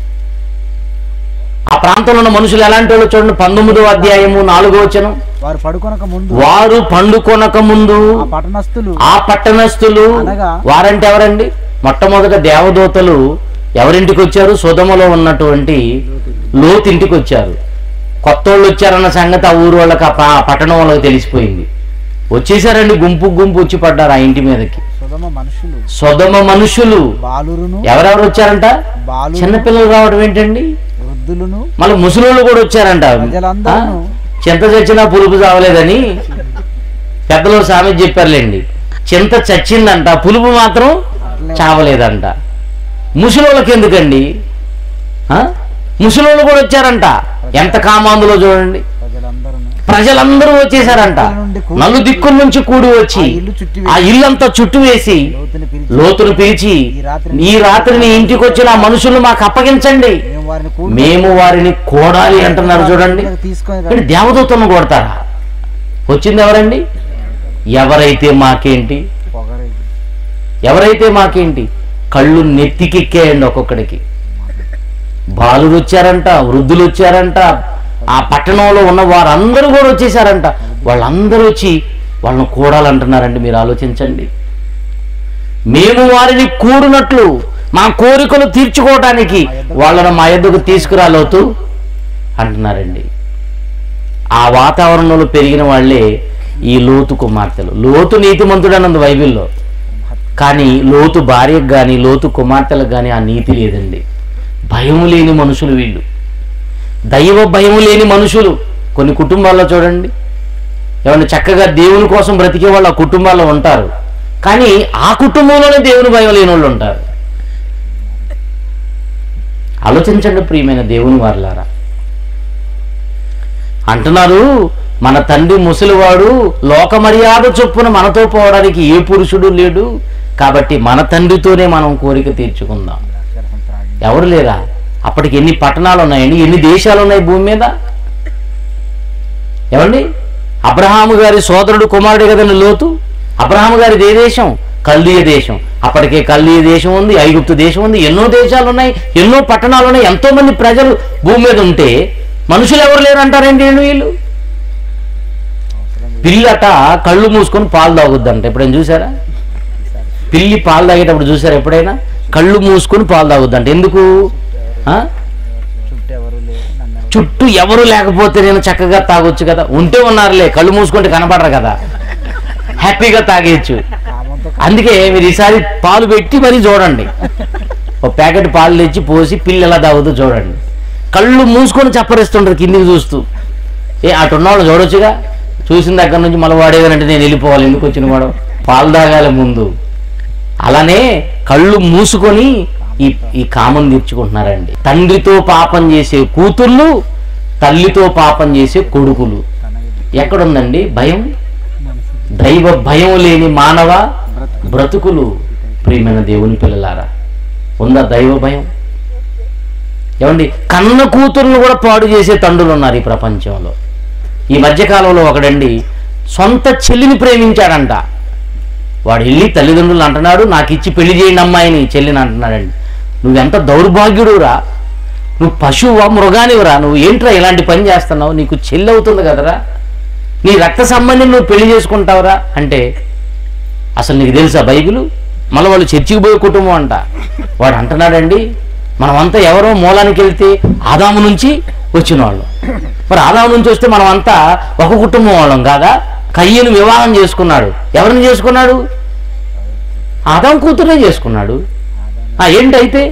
ఆ ప్రాంతంలో ఉన్న మనుషులు ఎలాంటి వాళ్ళు చూడండి పంతొమ్మిదో అధ్యాయము నాలుగో వచనం వారు పడుకొనక ముందు వారు పండుకొనక ముందు ఆ పట్టణస్థులు ఆ పట్టణస్థులు అనగా? వారంటే ఎవరండి మొట్టమొదట దేవదూతలు ఎవరింటికి వచ్చారు సుధమలో ఉన్నటువంటి లోతింటికి వచ్చారు కొత్త వాళ్ళు వచ్చారన్న సంగతి ఆ ఊరు వాళ్ళకి ఆ ప- పట్టణం వాళ్ళకి తెలిసిపోయింది వచ్చేసారండి గుంపు గుంపు వచ్చి పడ్డారు ఆ ఇంటి మీదకి సుధమ మనుషులు సుధమ మనుషులు బాలురును ఎవరెవరు వచ్చారంట బాలు చిన్నపిల్లలు రావడం ఏంటండి వృద్ధులను మళ్ళీ ముసలోళ్ళు కూడా వచ్చారంట ఆ? ప్రజలందరూ చింత చచ్చినా పులుపు చావలేదని పెద్దలు సామెత చెప్పారులేండి చింత చచ్చిందంట పులుపు మాత్రం చావలేదంట ముసలోళ్ళకి ఎందుకండి ఆ? ముసలోళ్ళు కూడా వచ్చారంట ఎంత కామాందులో చూడండి ప్రజలందరూ ప్రజలందరూ వచ్చేసారంట నలు దిక్కుల నుంచి కూడి వచ్చి ఆ ఇల్లు చుట్టి ఆ ఇల్లంతా చుట్టూ వేసి లోతుని పిలిచి లోతును పిలిచి ఈ రాత్రి ఈ రాత్రిని ఇంటికి వచ్చిన ఆ మనుషులు మాకు అప్పగించండి మేము వారిని కూడి మేము వారిని కోడాలి అంటున్నారు చూడండి తీసుకొని ఇక్కడ దేవదూతలను కొడతారా వచ్చింది ఎవరండి ఎవరైతే మాకేంటి పొగరే ఎవరైతే మాకేంటి కళ్ళు నెత్తికెక్కాయండి ఒక్కొక్కడికి బాలురు వచ్చారంట వృద్ధులు వచ్చారంట ఆ పట్టణంలో ఉన్న వారందరూ కూడా వచ్చేసారంట వాళ్ళందరూ వచ్చి వాళ్ళని కూడాలంటున్నారండి మీరు ఆలోచించండి మేము వారిని కూడినట్లు మా కోరికలు తీర్చుకోవటానికి వాళ్ళను మా ఎద్దుకు తీసుకురాలోతు అంటున్నారండి ఆ వాతావరణంలో పెరిగిన వాళ్ళే ఈ లోతు కుమార్తెలు లోతు నీతిమంతుడు అన్నది బైబిల్లో కానీ లోతు భార్యకు కానీ లోతు కుమార్తెలకు కానీ ఆ నీతి లేదండి భయం లేని మనుషులు వీళ్ళు దైవ భయం లేని మనుషులు కొన్ని కుటుంబాల్లో చూడండి ఏమన్నా చక్కగా దేవుని కోసం బ్రతికే వాళ్ళు ఆ కుటుంబాల్లో ఉంటారు కానీ ఆ కుటుంబంలోనే దేవుని భయం లేని వాళ్ళు ఉంటారు ఆలోచించండి ప్రియమైన దేవుని వారులారా అంటున్నారు మన తండ్రి ముసలివాడు లోక మర్యాద చొప్పున మనతో పోవడానికి ఏ పురుషుడు లేడు కాబట్టి మన తండ్రితోనే మనం కోరిక తీర్చుకుందాం ఎవరు లేరా అప్పటికి ఎన్ని పట్టణాలు ఉన్నాయండి ఎన్ని దేశాలు ఉన్నాయి భూమి మీద ఏమండి అబ్రహాము గారి సోదరుడు కుమారుడు కదండి లోతు అబ్రహాము గారిది ఏ దేశం కల్దీయ దేశం అప్పటికే కల్దీయ దేశం ఉంది ఐగుప్తు దేశం ఉంది ఎన్నో దేశాలు ఉన్నాయి ఎన్నో పట్టణాలు ఉన్నాయి ఎంతో మంది ప్రజలు భూమి మీద ఉంటే మనుషులు ఎవరు లేరు అంటారేంటి వీళ్ళు వీళ్ళు పిల్లట కళ్ళు మూసుకొని పాలు తాగుద్దంట ఎప్పుడైనా చూసారా పిల్లి పాలు తాగేటప్పుడు చూసారా ఎప్పుడైనా కళ్ళు మూసుకొని పాలు తాగుద్దంట ఎందుకు ఆ? చుట్టూ ఎవరు లేరు నన్ను ఎవరు చుట్టూ ఎవరు లేకపోతే నేను చక్కగా తాగొచ్చు కదా ఉంటే ఉన్నారులే కళ్ళు మూసుకుంటే కనపడరు కదా హ్యాపీగా తాగేయచ్చు కామంతో అందుకే మీరు ఈసారి పాలు పెట్టి మరీ చూడండి ఒక ప్యాకెట్ పాలు తెచ్చి పోసి పిల్లి ఎలా తాగుతూ చూడండి కళ్ళు మూసుకొని చప్పరిస్తుంటారు కిందికి చూస్తూ ఏ అటు ఉన్నవాళ్ళు చూడొచ్చుగా చూసిన దగ్గర నుంచి మళ్ళీ వాడేదనంటే నేను వెళ్ళిపోవాలి ఎందుకు వచ్చిన వాడు పాలు తాగాలి ముందు అలానే కళ్ళు మూసుకొని ఈ ఈ కామం తీర్చుకుంటున్నారండి తండ్రితో పాపం చేసే కూతుళ్ళు తల్లితో పాపం చేసే కొడుకులు ఎక్కడుందండి భయం దైవ భయం లేని మానవ బ్రతుకులు ప్రియమైన దేవుని పిల్లలారా ఉందా దైవ భయం ఏమండి కన్న కూతుర్ను కూడా పాడు చేసే తండ్రులు ఉన్నారు ఈ ప్రపంచంలో ఈ మధ్యకాలంలో ఒకడండి సొంత చెల్లిని ప్రేమించాడంట వాడు వెళ్ళి తల్లిదండ్రులు అంటున్నాడు నాకు ఇచ్చి పెళ్లి చేయండి అమ్మాయిని చెల్లిని అంటున్నాడండి నువ్వెంత దౌర్భాగ్యుడురా నువ్వు పశువా మృగానివిరా నువ్వు ఏంట్రా ఇలాంటి పని చేస్తున్నావు నీకు చెల్లి అవుతుంది కదరా నీ రక్త సంబంధం నువ్వు పెళ్లి చేసుకుంటావురా అంటే అసలు నీకు తెలుసా బైబిల్ మళ్ళీ వాళ్ళు చర్చికి పోయే కుటుంబం అంట వాడు అంటున్నాడండి మనమంతా ఎవరో మూలానికి వెళ్తే ఆదాము నుంచి వచ్చిన వాళ్ళు మరి ఆదాము నుంచి వస్తే మనమంతా ఒక కుటుంబం వాళ్ళం కాదా కయ్యను వివాహం చేసుకున్నాడు ఎవరిని చేసుకున్నాడు ఆదాం కూతురే చేసుకున్నాడు ఆ ఏంటైతే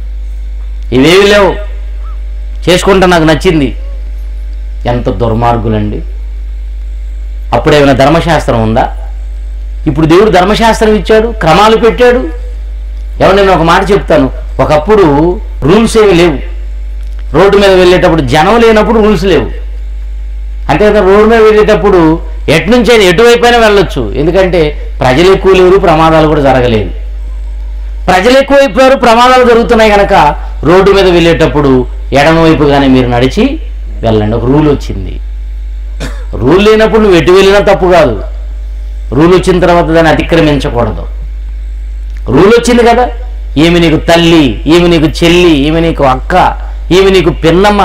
ఇవేవి లేవు చేసుకుంటా నాకు నచ్చింది ఎంత దుర్మార్గులండి అప్పుడు ఏమైనా ధర్మశాస్త్రం ఉందా ఇప్పుడు దేవుడు ధర్మశాస్త్రం ఇచ్చాడు క్రమాలు పెట్టాడు ఎవరు నేను ఒక మాట చెప్తాను ఒకప్పుడు రూల్స్ ఏమి లేవు రోడ్డు మీద వెళ్ళేటప్పుడు జనం లేనప్పుడు రూల్స్ లేవు అంతే కదా రోడ్డు మీద వెళ్ళేటప్పుడు ఎటు నుంచి అయినా ఎటువైపు అయినా వెళ్ళొచ్చు ఎందుకంటే ప్రజలు ఎక్కువ లేరు ప్రమాదాలు కూడా జరగలేదు ప్రజలు ఎక్కువైపోయారు ప్రమాదాలు జరుగుతున్నాయి కనుక రోడ్డు మీద వెళ్ళేటప్పుడు ఎడమవైపుగానే మీరు నడిచి వెళ్ళండి ఒక రూల్ వచ్చింది రూల్ లేనప్పుడు నువ్వు ఎటు వెళ్ళినా తప్పు కాదు రూల్ వచ్చిన తర్వాత దాన్ని అతిక్రమించకూడదు రూల్ వచ్చింది కదా ఈమె నీకు తల్లి ఈమె నీకు చెల్లి ఈమె నీకు అక్క ఈమె నీకు పిన్నమ్మ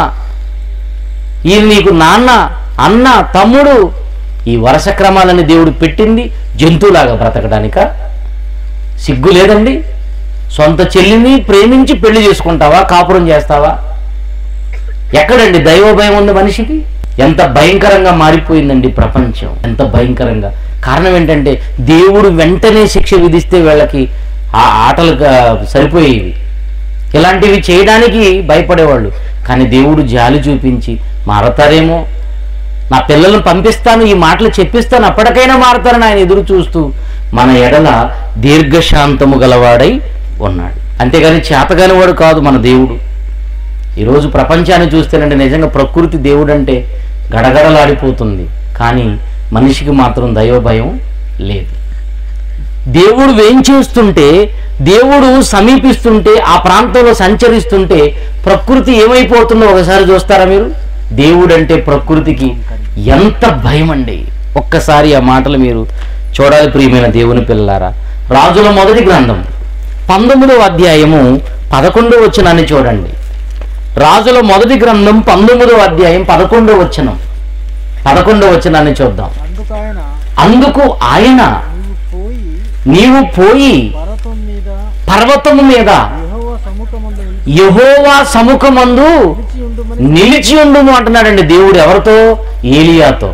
ఈయన నీకు నాన్న అన్న తమ్ముడు ఈ వరుస క్రమాలని దేవుడు పెట్టింది జంతువులాగా బ్రతకడానిక సిగ్గు లేదండి సొంత చెల్లిని ప్రేమించి పెళ్లి చేసుకుంటావా కాపురం చేస్తావా ఎక్కడండి దైవ భయం ఉంది మనిషికి ఎంత భయంకరంగా మారిపోయిందండి ప్రపంచం ఎంత భయంకరంగా కారణం ఏంటంటే దేవుడు వెంటనే శిక్ష విధిస్తే వీళ్ళకి ఆ ఆటలు గా- సరిపోయేవి ఇలాంటివి చేయడానికి భయపడేవాళ్ళు కానీ దేవుడు జాలి చూపించి మారతారేమో నా పిల్లలను పంపిస్తాను ఈ మాటలు చెప్పిస్తాను అప్పటికైనా మారతారని ఆయన ఎదురు చూస్తూ మన ఎడల దీర్ఘశాంతము గలవాడై ఉన్నాడు అంతేగాని చేతగాని వాడు కాదు మన దేవుడు ఈరోజు ప్రపంచాన్ని చూస్తేనంటే నిజంగా ప్రకృతి దేవుడు అంటే గడగడలాడిపోతుంది కానీ మనిషికి మాత్రం దైవ భయం లేదు దేవుడు వేంచేస్తుంటే దేవుడు సమీపిస్తుంటే ఆ ప్రాంతంలో సంచరిస్తుంటే ప్రకృతి ఏమైపోతుందో ఒకసారి చూస్తారా మీరు దేవుడు అంటే ప్రకృతికి ఎంత భయం అండి ఒక్కసారి ఆ మాటలు మీరు చూడాలి ప్రియమైన దేవుని పిల్లలారా రాజుల మొదటి గ్రంథం పంతొమ్మిదవ అధ్యాయము పదకొండవ వచనాన్ని చూడండి రాజుల మొదటి గ్రంథం పంతొమ్మిదవ అధ్యాయం పదకొండవ వచనం పదకొండవ వచనాన్ని చూద్దాం అందుకు ఆయన అందుకు ఆయన నీవు పోయి నీవు పోయి పర్వతం మీద పర్వతము మీద యెహోవా సముఖమందు యహోవా సముఖమందు నిలిచి ఉండుమని నిలిచి ఉండుము అంటున్నాడండి దేవుడు ఎవరితో ఏలియాతో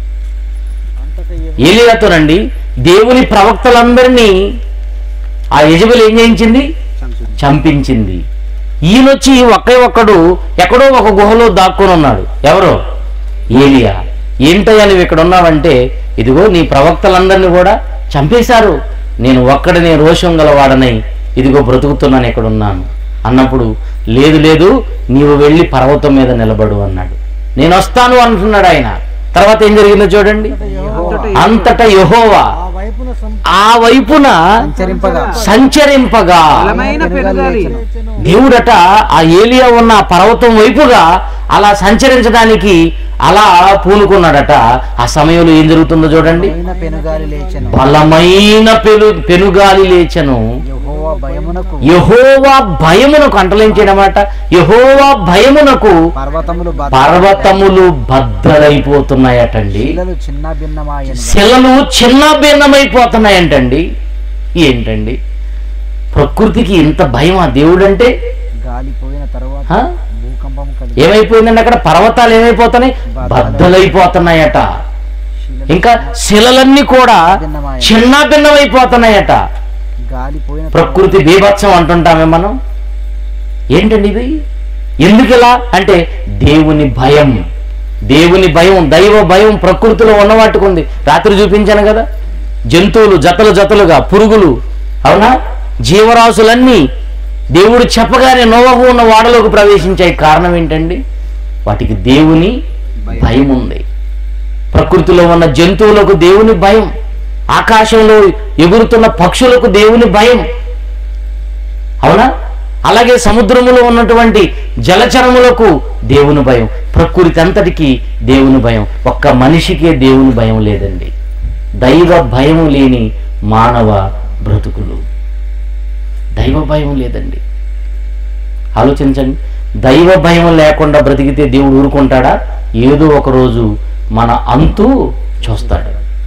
అంతటా ఏలియాతోనండి దేవుని ప్రవక్తలందరినీ ఆ యజబులు ఏం చేయించింది చంపించింది ఈయనొచ్చి ఒకే ఒక్కడు ఎక్కడో ఒక గుహలో దాక్కుని ఉన్నాడు ఎవరు ఏలియా ఏంటయ్యా నువ్వు ఇక్కడ ఉన్నావంటే ఇదిగో నీ ప్రవక్తలందరినీ కూడా చంపేశారు నేను ఒక్కడనే రోషం గలవాడనై ఇదిగో బ్రతుకుతున్నాను ఇక్కడ ఉన్నాను అన్నప్పుడు లేదు లేదు నీవు వెళ్ళి పర్వతం మీద నిలబడు అన్నాడు నేను వస్తాను అంటున్నాడు ఆయన తర్వాత ఏం జరిగిందో చూడండి అంతటా యెహోవా ఆ వైపున సం- ఆ వైపున సంచరింపగా సంచరింపగా బలమైన పెనుగాలి దేవుడట ఆ ఏలియా ఉన్న ఆ పర్వతం వైపుగా అలా సంచరించడానికి అలా పూనుకున్నాడట ఆ సమయంలో ఏం జరుగుతుందో చూడండి పైన పెనుగాలి లేచెను బలమైన పెను పెనుగాలి లేచను యెహోవా భయమునకు యహోవా భయమునకు అంటలేంచేయడమాట యహోవా భయమునకు పర్వతములు బద్దలు పర్వతములు బద్దలైపోతున్నాయటండి శిలలు చిన్న భిన్నమాయను శిలలు చిన్న భిన్నమైపోతున్నాయంటండి ఏంటండి ప్రకృతికి ఇంత భయమా దేవుడంటే గాలిపోయిన తర్వాత హ? భూకంపం కలిగి ఏమైపోయిందండి అక్కడ పర్వతాలు ఏమైపోతున్నాయి బద్దలైపోతున్నాయట శిలలు ఇంకా శిలలన్నీ కూడా చిన్న భిన్నమైపోతున్నాయట గాలిపోయిన ప్రకృతి బీభత్సం అంటుంటామే మనం ఏంటండి ఇది ఎందుకు ఇలా అంటే దేవుని భయం దేవుని భయం దైవ భయం ప్రకృతిలో ఉన్న వాటికి ఉంది రాత్రి చూపించాను కదా జంతువులు జతలు జతలుగా పురుగులు అవునా జీవరాశులన్నీ దేవుడు చెప్పగానే నోవహు ఉన్న వాడలోకి ప్రవేశించాయి కారణం ఏంటండి వాటికి దేవుని భయం ఉంది ప్రకృతిలో ఉన్న జంతువులకు దేవుని భయం ఆకాశంలో ఎగురుతున్న పక్షులకు దేవుని భయం అవునా అలాగే సముద్రములో ఉన్నటువంటి జలచరములకు దేవుని భయం ప్రకృతి అంతటికి దేవుని భయం ఒక్క మనిషికే దేవుని భయం లేదండి దైవ భయం లేని మానవ బ్రతుకులు దైవ భయం లేదండి ఆలోచించండి దైవ భయం లేకుండా బ్రతికితే దేవుడు ఊరుకుంటాడా ఏదో ఒక రోజు మన అంతు చూస్తాడు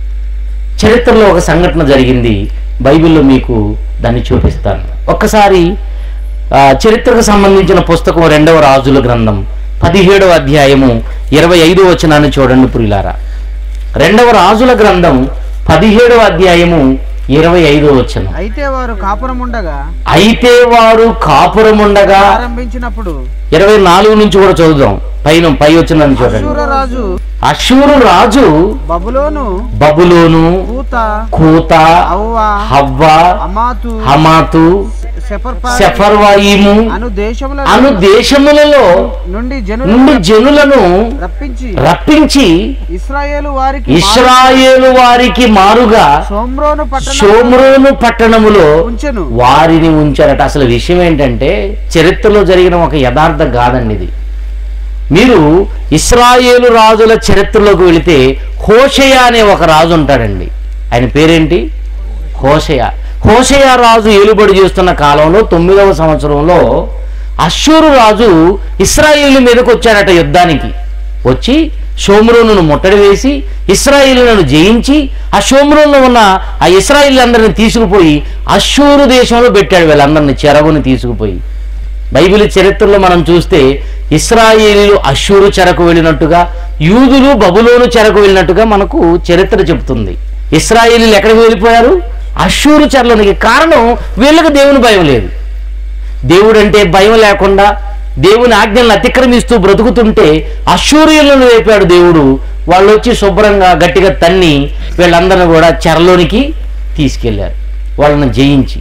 చరిత్రలో ఒక సంఘటన జరిగింది బైబిల్లో మీకు దాన్ని చూపిస్తాను ఒక్కసారి ఆ, చరిత్రకు సంబంధించిన పుస్తకం రెండవ రాజుల గ్రంథం పదిహేడవ అధ్యాయము ఇరవై ఐదో వచనాన్ని చూడండి పురిలారా రెండవ రాజుల గ్రంథం పదిహేడవ అధ్యాయము ఇరవై ఐదో వచనం అయితే వారు కాపురం ఉండగా అయితే వారు కాపురముండగా ఆరంభించినప్పుడు ఇరవై నాలుగు నుంచి కూడా చదువుదాం పైన పై వచ్చిందని చూడండి అశూర రాజు అశూరు రాజు బబులోను బబులోను కూత కూత అవ్వ హవ్వ అమాతు హమాతు సెఫర్పాయి సెఫర్వాయిము అను దేశముల అను దేశములలో నుండి జనులు నుండి జనులను రప్పించి రప్పించి ఇస్రాయేలు వారికి ఇస్రాయేలు వారికి మారుగా సోమ్రోను పట్టణ షోమ్రోను పట్టణములో ఉంచెను వారిని ఉంచారట అసలు విషయం ఏంటంటే చరిత్రలో జరిగిన ఒక యథార్థ గాథండి ఇది మీరు ఇస్రాయేలు రాజుల చరిత్రలోకి వెళితే హోషయ అనే ఒక రాజు ఉంటాడండి ఆయన పేరేంటి హోషయ హోషయ రాజు ఏలుబడి చేస్తున్న కాలంలో తొమ్మిదవ సంవత్సరంలో అశ్షూరు రాజు ఇస్రాయేలు మీదకి వచ్చాడట యుద్ధానికి వచ్చి షోమ్రోనును ముట్టడి వేసి ఇస్రాయిలను జయించి ఆ షోమ్రోన్లో ఉన్న ఆ ఇస్రాయిల్ తీసుకుపోయి అశ్షూరు దేశంలో పెట్టాడు వీళ్ళందరినీ చెరవుని తీసుకుపోయి బైబిల్ చరిత్రలో మనం చూస్తే ఇస్రాయేలీలు అశ్షూరు చెరకు వెళ్ళినట్టుగా యూదులు బబులోను చెరకు వెళ్ళినట్టుగా మనకు చరిత్ర చెబుతుంది ఇస్రాయేలీలు ఎక్కడికి వెళ్ళిపోయారు అశ్షూరు చెరలోనికి కారణం వీళ్ళకి దేవుని భయం లేదు దేవుడు అంటే భయం లేకుండా దేవుని ఆజ్ఞలను అతిక్రమిస్తూ బ్రతుకుతుంటే అశూర్యులను వేపాడు దేవుడు వాళ్ళు వచ్చి శుభ్రంగా గట్టిగా తన్ని వీళ్ళందరిని కూడా చెరలోనికి తీసుకెళ్లారు వాళ్ళని జయించి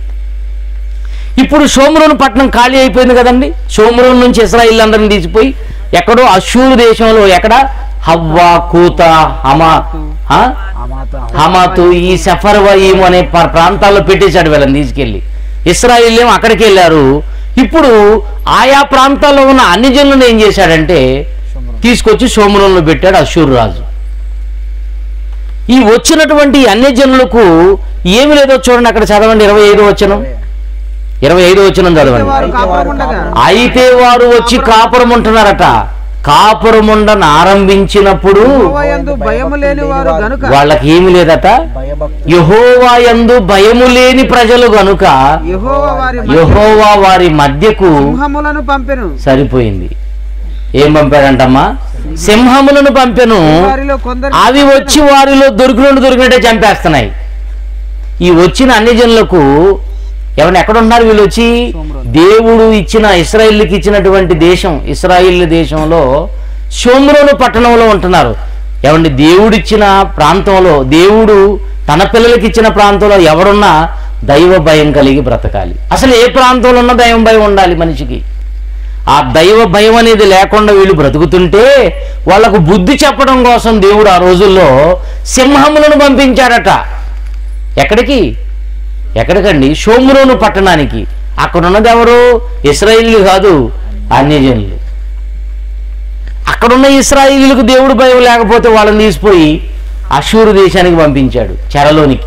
ఇప్పుడు సోమరోను పట్టణం ఖాళీ అయిపోయింది కదండి సోమరోను నుంచి ఇస్రాయిల్ అందరిని తీసిపోయి ఎక్కడో అశూరు దేశంలో ఎక్కడ హవ్వ కూత హమా ఆ? అమాత హమాతు ఈ సఫర్వయీము అనే ప- ప్రాంతాల్లో పెట్టేశాడు వీళ్ళని తీసుకెళ్ళి ఇస్రాయిల్ ఏమో అక్కడికి వెళ్ళారు ఇప్పుడు ఆయా ప్రాంతాల్లో ఉన్న అన్ని జనులను ఏం చేశాడంటే తీసుకొచ్చి సోమరంలో పెట్టాడు అశూరు రాజు ఈ వచ్చినటువంటి అన్ని జనులకు ఏమి లేదో చూడండి అక్కడ చదవండి ఇరవై ఐదు వచనం ఇరవై ఐదో వచ్చిన అయితే చదవండి వారు కాపురముండగా అయితే వారు వచ్చి కాపురం ఉంటున్నారట కాపురముండను ఆరంభించినప్పుడు యెహోవాయందు భయము లేని వారు గనుక వాళ్ళకి ఏమి లేదట భయభక్తి యహోవా యందు భయము లేని ప్రజలు గనుక యెహోవా వారి మధ్య యహోవా వారి మధ్యకు సింహములను పంపెను సరిపోయింది ఏం పంపాడంటమ్మా సింహములను పంపెను వారిలో కొందరు అవి వచ్చి వారిలో దొరికినట్టు దొరికినట్టే చంపేస్తున్నాయి ఈ వచ్చిన అన్ని జనులకు ఎవరిని ఎక్కడ ఉన్నారు వీళ్ళు వచ్చి దేవుడు ఇచ్చిన ఇస్రాయిల్కి ఇచ్చినటువంటి దేశం ఇస్రాయిల్ దేశంలో షోమ్రోను పట్టణంలో ఉంటున్నారు ఏమండి దేవుడిచ్చిన ప్రాంతంలో దేవుడు తన పిల్లలకి ఇచ్చిన ప్రాంతంలో ఎవరున్నా దైవ భయం కలిగి బ్రతకాలి అసలు ఏ ప్రాంతంలో ఉన్నా దైవ భయం ఉండాలి మనిషికి ఆ దైవ భయం అనేది లేకుండా వీళ్ళు బ్రతుకుతుంటే వాళ్ళకు బుద్ధి చెప్పడం కోసం దేవుడు ఆ రోజుల్లో సింహములను పంపించాడట ఎక్కడికి ఎక్కడికండి షోమ్రోను పట్టణానికి అక్కడ ఉన్నది ఎవరు ఇస్రాయిలీలు కాదు అన్యజనులు అక్కడున్న ఇస్రాయిలీలకు దేవుడు భయం లేకపోతే వాళ్ళని తీసిపోయి అషూరు దేశానికి పంపించాడు చెరలోనికి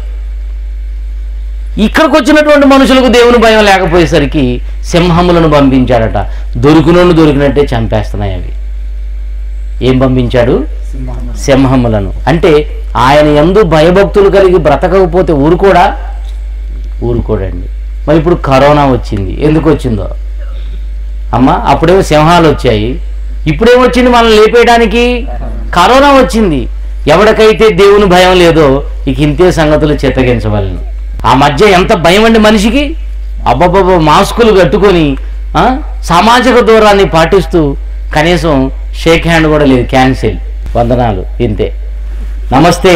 ఇక్కడికి వచ్చినటువంటి మనుషులకు దేవుని భయం లేకపోయేసరికి సింహములను పంపించాడట దొరికినోళ్ళు దొరికినట్టే చంపేస్తున్నాయి అవి ఏం పంపించాడు సింహములను అంటే ఆయన ఎందు భయభక్తులు కలిగి బ్రతకకపోతే ఊరుకోడా ఊరుకోడండి మరి ఇప్పుడు కరోనా వచ్చింది ఎందుకు వచ్చిందో అమ్మ అప్పుడేమో సింహాలు వచ్చాయి ఇప్పుడేమొచ్చింది మనల్ని లేపేయడానికి కరోనా వచ్చింది ఎవరికైతే దేవుని భయం లేదో ఇక ఇంతే సంగతులు చిత్తగించవలను ఆ మధ్య ఎంత భయం అండి మనిషికి అబ్బబ్బబ్బ మాస్కులు కట్టుకొని ఆ, సామాజిక దూరాన్ని పాటిస్తూ కనీసం షేక్ హ్యాండ్ కూడా లేదు క్యాన్సిల్ వందనాలు ఇంతే నమస్తే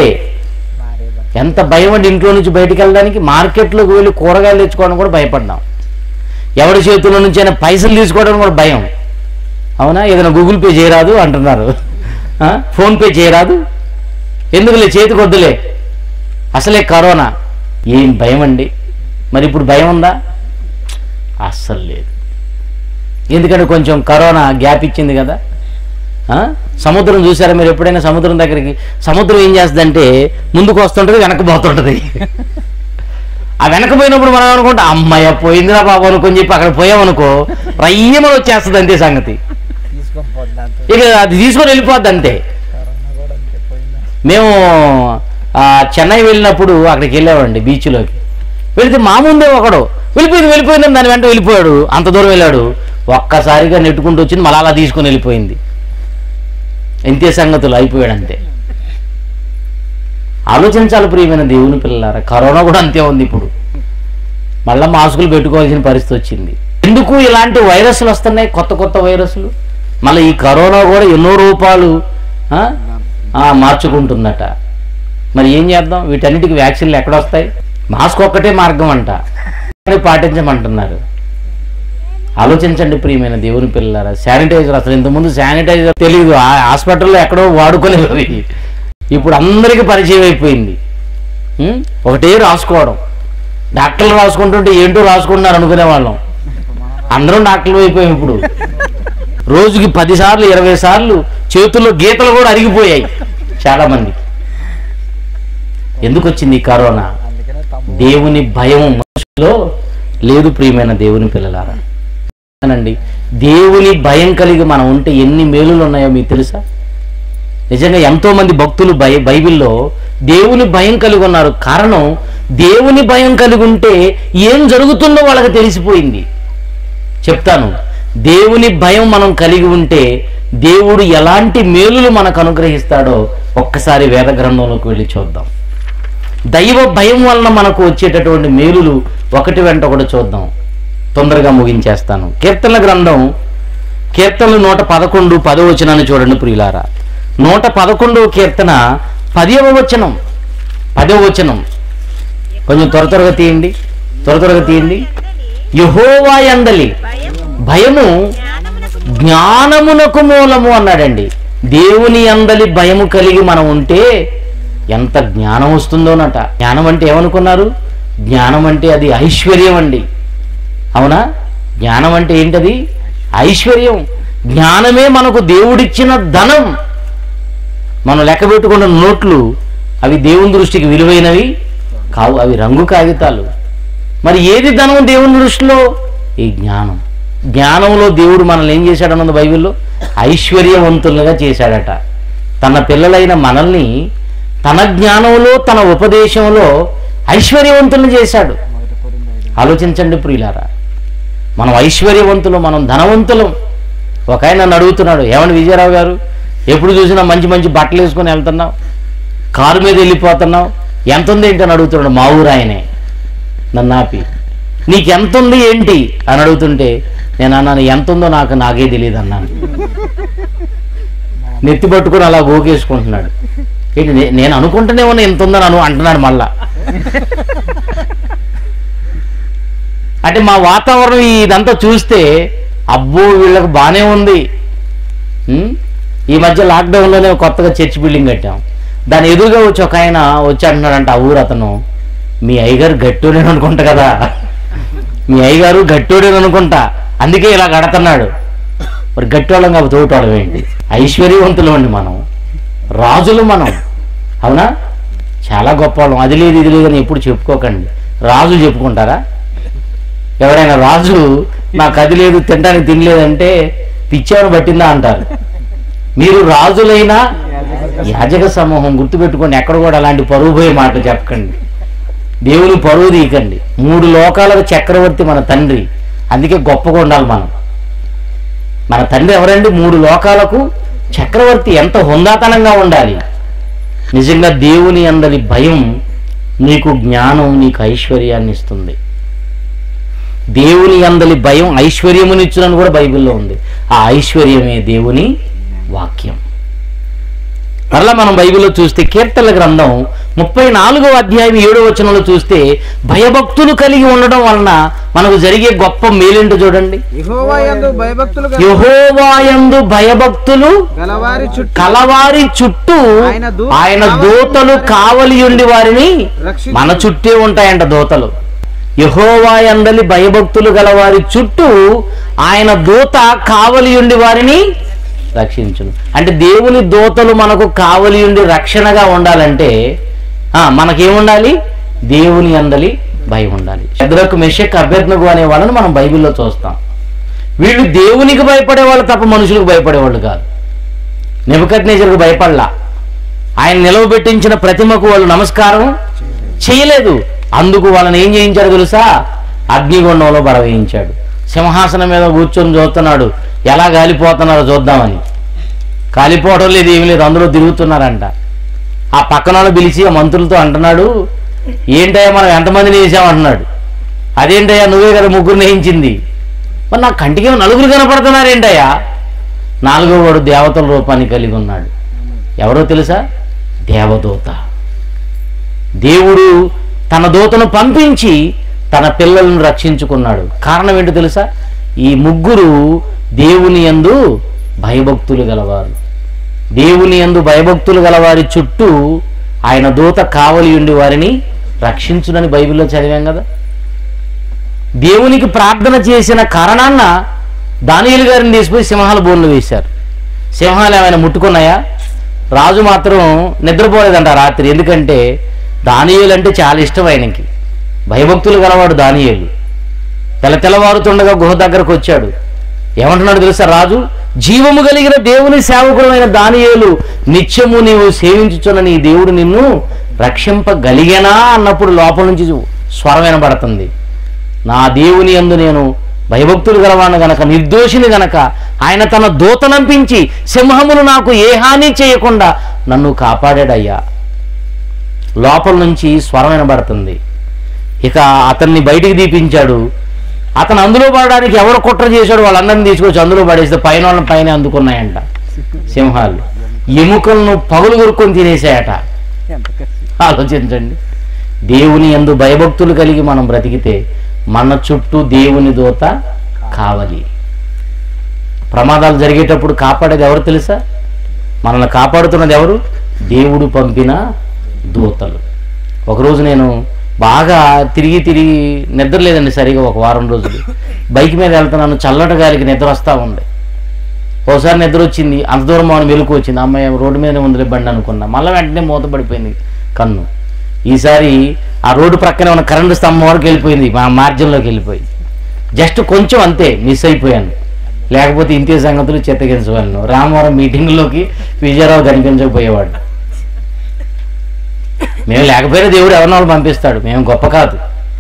ఎంత భయం అండి ఇంట్లో నుంచి బయటికి వెళ్ళడానికి మార్కెట్లోకి వెళ్ళి కూరగాయలు తెచ్చుకోవడం కూడా భయపడ్డాం ఎవరి చేతుల్లో నుంచి అయినా పైసలు తీసుకోవడం కూడా భయం అవునా ఏదైనా గూగుల్ పే చేయరాదు అంటున్నారు ఆ? ఫోన్ పే చేయరాదు ఎందుకులే చేతికి వద్దులే అసలే కరోనా ఏం భయం అండి మరి ఇప్పుడు భయం ఉందా అస్సలు లేదు ఎందుకంటే కొంచెం కరోనా గ్యాప్ ఇచ్చింది కదా ఆ? సముద్రం చూసారా మీరు ఎప్పుడైనా సముద్రం దగ్గరికి సముద్రం ఏం చేస్తుందంటే ముందుకు వస్తుంటుంది వెనక్కి పోతుంటుంది ఆ వెనక పోయినప్పుడు మనం అనుకుంటాం అమ్మాయ పోయిందిరా బాబు అనుకొని చెప్పి అక్కడ పోయామనుకో రయ్యమని వచ్చేస్తుంది అంతే సంగతి తీసుకొని పోతుంది దాంతో ఇక అది తీసుకొని వెళ్ళిపోద్ది అంతే కరోనా కూడా అంతే పోయిందా మేము ఆ, చెన్నై వెళ్ళినప్పుడు అక్కడికి వెళ్ళామండి బీచ్లోకి వెళితే మా ముందే ఒకడు వెళ్ళిపోయింది వెళ్ళిపోయిందని దాని వెంట వెళ్ళిపోయాడు అంత దూరం వెళ్ళాడు ఒక్కసారిగా నెట్టుకుంటూ వచ్చింది మళ్ళీ అలా తీసుకొని వెళ్ళిపోయింది ఇంతే సంగతులు అయిపోయాడు అంతే ఆలోచించాలి ప్రియమైన దేవుని పిల్లలారా కరోనా కూడా అంతే ఉంది ఇప్పుడు మళ్ళీ మాస్కులు పెట్టుకోవాల్సిన పరిస్థితి వచ్చింది ఎందుకు ఇలాంటి వైరస్లు వస్తున్నాయి కొత్త కొత్త వైరస్లు మళ్ళీ ఈ కరోనా కూడా ఎన్నో రూపాలు ఆ, ఆ, మార్చుకుంటుందట మరి ఏం చేద్దాం వీటన్నిటికి వ్యాక్సిన్లు ఎక్కడ వస్తాయి మాస్క్ ఒక్కటే మార్గం అంట కానీ పాటించమంటున్నారు ఆలోచించండి ప్రియమైన దేవుని పిల్లలారా శానిటైజర్ అసలు ఇంతకుముందు శానిటైజర్ తెలియదు ఆ హాస్పిటల్లో ఎక్కడో వాడుకునేవి ఇప్పుడు అందరికీ పరిచయం అయిపోయింది ఉం? ఒకటే రాసుకోవడం డాక్టర్లు రాసుకుంటుంటే ఏంటో రాసుకుంటున్నారు అనుకునే వాళ్ళం అందరం డాక్టర్లు అయిపోయాం ఇప్పుడు రోజుకి పది సార్లు ఇరవై సార్లు చేతుల్లో గీతలు కూడా అరిగిపోయాయి చాలా మంది ఎందుకు వచ్చింది ఈ కరోనా అందుకనే తమ్ముడు దేవుని భయం మనుషులో లేదు ప్రియమైన దేవుని పిల్లలారా అనండి దేవుని భయం కలిగి మనం ఉంటే ఎన్ని మేలులు ఉన్నాయో మీకు తెలుసా నిజంగా ఎంతో మంది భక్తులు బై బైబిల్లో దేవుని భయం కలిగి ఉన్నారు కారణం దేవుని భయం కలిగి ఉంటే ఏం జరుగుతుందో వాళ్ళకి తెలిసిపోయింది చెప్తాను దేవుని భయం మనం కలిగి ఉంటే దేవుడు ఎలాంటి మేలులు మనకు అనుగ్రహిస్తాడో ఒక్కసారి వేద గ్రంథంలోకి వెళ్ళి చూద్దాం దైవ భయం వలన మనకు వచ్చేటటువంటి మేలులు ఒకటి వెంట ఒకటి చూద్దాం తొందరగా ముగించేస్తాను కీర్తనల గ్రంథం కీర్తనలు నూట పదకొండు పదో వచనాన్ని చూడండి ప్రియులారా నూట పదకొండవ కీర్తన పదవ వచనం పదవ వచనం కొంచెం త్వర త్వరగా తీయండి త్వర త్వరగా తీయండి యహోవా యందలి భయము భయము జ్ఞానమునకు జ్ఞానమునకు మూలము అన్నాడండి దేవుని అందలి భయము కలిగి మనం ఉంటే ఎంత జ్ఞానం వస్తుందోనట జ్ఞానం అంటే ఏమనుకున్నారు జ్ఞానం అంటే అది ఐశ్వర్యం అండి అవునా జ్ఞానం అంటే ఏంటది ఐశ్వర్యం జ్ఞానమే మనకు దేవుడిచ్చిన ధనం మనం లెక్క పెట్టుకున్న నోట్లు అవి దేవుని దృష్టికి విలువైనవి కావు అవి రంగు కాగితాలు మరి ఏది ధనం దేవుని దృష్టిలో ఈ జ్ఞానం జ్ఞానంలో దేవుడు మనల్ని ఏం చేశాడన్నది బైబిల్లో ఐశ్వర్యవంతులుగా చేశాడట తన పిల్లలైన మనల్ని తన జ్ఞానంలో తన ఉపదేశంలో ఐశ్వర్యవంతులను చేశాడు ఆలోచించండి ప్రియులారా మనం ఐశ్వర్యవంతులు మనం ధనవంతులం ఒక ఆయన నన్ను అడుగుతున్నాడు ఏమని విజయరావు గారు ఎప్పుడు చూసినా మంచి మంచి బట్టలు వేసుకొని వెళ్తున్నావు కారు మీద వెళ్ళిపోతున్నావు ఎంత ఉంది ఏంటి అని అడుగుతున్నాడు మా ఊరు ఆయనే నన్ను ఆపి నీకు ఎంత ఉంది ఏంటి అని అడుగుతుంటే నేను అన్నాను ఎంత ఉందో నాకు నాకే తెలియదు అన్నాను నెత్తి పట్టుకొని అలా గోకేసుకుంటున్నాడు ఏంటి నే- నేను అనుకుంటూనే ఉన్నా ఎంత ఉందని అను అంటున్నాడు మళ్ళా అంటే మా వాతావరణం ఇదంతా చూస్తే అబ్బో వీళ్ళకి బాగానే ఉంది ఉం? ఈ మధ్య లాక్డౌన్లోనే కొత్తగా చర్చ్ బిల్డింగ్ కట్టాం దాని ఎదురుగా వచ్చి ఒక ఆయన వచ్చి అంటున్నాడంట ఆ ఊరు అతను మీ అయ్యగారు గట్టోడేను అనుకుంటా కదా మీ అయ్యగారు గట్టోడేను అనుకుంటా అందుకే ఇలా కడుతున్నాడు మరి గట్టోళ్ళం కాబట్టి తోటోళ్ళం ఏంటి ఐశ్వర్యవంతులు అండి మనం రాజులు మనం అవునా చాలా గొప్ప వాళ్ళం అది లేదు ఇది లేదని ఎప్పుడు చెప్పుకోకండి రాజు చెప్పుకుంటారా ఎవరైనా రాజు నాకు అది లేదు తినడానికి తినలేదంటే పిచ్చేవని పట్టిందా అంటారు మీరు రాజులైనా యాజక సమూహం గుర్తుపెట్టుకొని ఎక్కడ కూడా అలాంటి పరువు పోయే మాటలు చెప్పకండి దేవుని పరువు తీయకండి మూడు లోకాలకు చక్రవర్తి మన తండ్రి అందుకే గొప్పగా ఉండాలి మనం మన తండ్రి ఎవరండి మూడు లోకాలకు చక్రవర్తి ఎంత హుందాతనంగా ఉండాలి నిజంగా దేవుని అందరి భయం నీకు జ్ఞానం నీకు ఐశ్వర్యాన్ని ఇస్తుంది దేవుని అందలి భయం ఐశ్వర్యమునిచ్చునని కూడా బైబిల్లో ఉంది ఆ ఐశ్వర్యమే దేవుని వాక్యం మరలా మనం బైబిల్లో చూస్తే కీర్తన గ్రంథం ముప్పై నాలుగవ అధ్యాయం ఏడో వచనంలో చూస్తే భయభక్తులు కలిగి ఉండడం వలన మనకు జరిగే గొప్ప మేలేంటో చూడండి యెహోవా యందు భయభక్తులు గల- యహోవాయందు భయభక్తులు గలవారి చుట్టూ కలవారి చుట్టూ ఆయన దూ- ఆయన దూతలు కావలి ఉండి వారిని రక్షించు. మన చుట్టే ఉంటాయంట దూతలు యహోవాయందలి భయభక్తులు గలవారి చుట్టూ ఆయన దూత కావలి ఉండి వారిని రక్షించును అంటే దేవుని దూతలు మనకు కావలి ఉండి రక్షణగా ఉండాలంటే ఆ, మనకేముండాలి దేవుని అందలి భయం ఉండాలి శద్రకు మెషక్ అభ్యర్థనకు అనే వాళ్ళని మనం బైబిల్లో చూస్తాం వీళ్ళు దేవునికి భయపడే వాళ్ళు తప్ప మనుషులకు భయపడేవాళ్ళు కాదు నెబద్ భయపడలా ఆయన నిలవబెట్టించిన ప్రతిమకు వాళ్ళు నమస్కారం చేయలేదు అందుకు వాళ్ళని ఏం చేయించాడు తెలుసా అగ్నిగుండంలో బరవేయించాడు సింహాసనం మీద కూర్చొని చూస్తున్నాడు ఎలా గాలిపోతున్నారో చూద్దామని కాలిపోవడం లేదు ఏమీ లేదు అందులో తిరుగుతున్నారంట ఆ పక్కన వాళ్ళు పిలిచి ఆ మంత్రులతో అంటున్నాడు ఏంటయ్యా మనం ఎంతమందిని వేసామంటున్నాడు అదేంటయ్యా నువ్వే కదా ముగ్గురు నేయించింది మరి నా కంటికి ఏమో నలుగురు కనపడుతున్నారేంటయ్యా నాలుగో వాడు దేవతల రూపాన్ని కలిగి ఉన్నాడు ఎవరో తెలుసా దేవదూత దేవుడు తన దూతను పంపించి తన పిల్లలను రక్షించుకున్నాడు కారణం ఏంటో తెలుసా ఈ ముగ్గురు దేవుని యందు భయభక్తులు గలవారు దేవుని యందు భయభక్తులు గలవారి చుట్టూ ఆయన దూత కావలి ఉండి వారిని రక్షించునని బైబిల్లో చదివాం కదా దేవునికి ప్రార్థన చేసిన కారణాన్న దానియేలు గారిని తీసుకుపోయి సింహాల బోన్లు వేశారు సింహాలు ఏమైనా ముట్టుకున్నాయా రాజు మాత్రం నిద్రపోలేదంట ఆ రాత్రి ఎందుకంటే దానియేలు అంటే చాలా ఇష్టం ఆయనకి భయభక్తులు గలవాడు దానియేలు తెల్ల తెల్లవారుతుండగా గుహ దగ్గరకు వచ్చాడు ఏమంటున్నాడు తెలుసా రాజు జీవము కలిగిన దేవుని సేవకుడమైన దానియేలు నిత్యము నీవు సేవించుచున్న నీ దేవుడు నిన్ను రక్షింపగలిగేనా అన్నప్పుడు లోపల నుంచి స్వరం వినబడుతుంది నా దేవుని యందు నేను భయభక్తులు గలవాను గనక నిర్దోషిని గనక ఆయన తన దూతనంపించి సింహములు నాకు ఏ హాని చేయకుండా నన్ను కాపాడాడయ్యా లోపల నుంచి స్వరం వినబడుతుంది ఇక అతన్ని బయటికి దీపించాడు అతను అందులో పడడానికి ఎవరు కుట్ర చేశాడు వాళ్ళందరినీ తీసుకొచ్చి అందులో పడేస్తే పైన వాళ్ళని పైన అందుకున్నాయంట సింహాలు ఎముకలను పగులు కొరుక్కొని తినేసాయట ఎంత కసి ఆలోచించండి దేవుని ఎందు భయభక్తులు కలిగి మనం బ్రతికితే మన చుట్టూ దేవుని దూత కావాలి ప్రమాదాలు జరిగేటప్పుడు కాపాడేది ఎవరు తెలుసా మనల్ని కాపాడుతున్నది ఎవరు దేవుడు పంపిన దూతలు ఒకరోజు నేను బాగా తిరిగి తిరిగి నిద్ర లేదండి సరిగా ఒక వారం రోజులు బైక్ మీద వెళ్తున్నాను చల్లటి గాలికి నిద్ర వస్తూ ఉంది ఒకసారి నిద్ర వచ్చింది అంత దూరం మనం వెలుకు వచ్చింది అమ్మాయి రోడ్డు మీద ఉందిలే బండి అనుకున్నా మళ్ళీ వెంటనే మూత పడిపోయింది కన్ను ఈసారి ఆ రోడ్డు ప్రక్కనే ఉన్న కరెంటు స్తంభం వరకు వెళ్ళిపోయింది మా మార్జిన్లోకి వెళ్ళిపోయి జస్ట్ కొంచెం అంతే మిస్ అయిపోయాను లేకపోతే ఇంతే సంగతులు చిత్తగించగలను రామవరం మీటింగ్లోకి విజయరావు కనిపించకపోయేవాడు మేము లేకపోయినా దేవుడు ఎవరినో వాళ్ళు పంపిస్తాడు మేము గొప్ప కాదు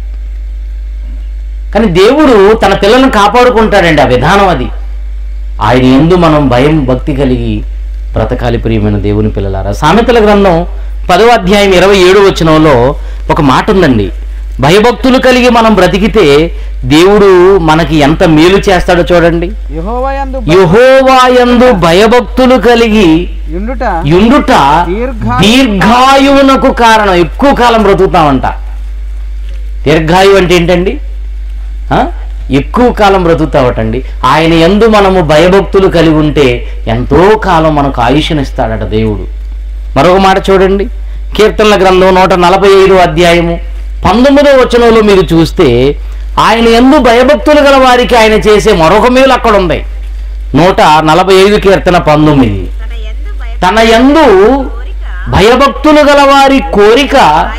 కానీ దేవుడు తన పిల్లలను కాపాడుకుంటాడండి ఆ విధానం అది ఆయన ఎందు మనం భయం భక్తి కలిగి బ్రతకాలి ప్రియమైన దేవుని పిల్లలారా సామెతల గ్రంథం పదవ అధ్యాయం ఇరవై ఏడు వచనంలో ఒక మాట ఉందండి భయభక్తులు కలిగి మనం బ్రతికితే దేవుడు మనకి ఎంత మేలు చేస్తాడో చూడండి యెహోవాయందు యహోవాయందు భయభక్తులు కలిగి యుండుట యుండుట దీర్ఘాయు- దీర్ఘాయువునకు కారణం ఎక్కువ కాలం బ్రతుకుతామంట దీర్ఘాయువు అంటే ఏంటండి ఆ? ఎక్కువ కాలం బ్రతుకుతావటండి ఆయన ఎందు మనము భయభక్తులు కలిగి ఉంటే ఎంతో కాలం మనకు ఆయుష్నిస్తాడట దేవుడు మరొక మాట చూడండి కీర్తనల గ్రంథం నూట నలభై ఐదు అధ్యాయము పంతొమ్మిదో వచనంలో మీరు చూస్తే ఆయన ఎందు భయభక్తులు గల వారికి ఆయన చేసే మరొక మేలు అక్కడ ఉంది నూట నలభై ఐదు కీర్తన పంతొమ్మిది తన యందు భయ తన యందు కోరిక భయభక్తులు గల వారి కోరిక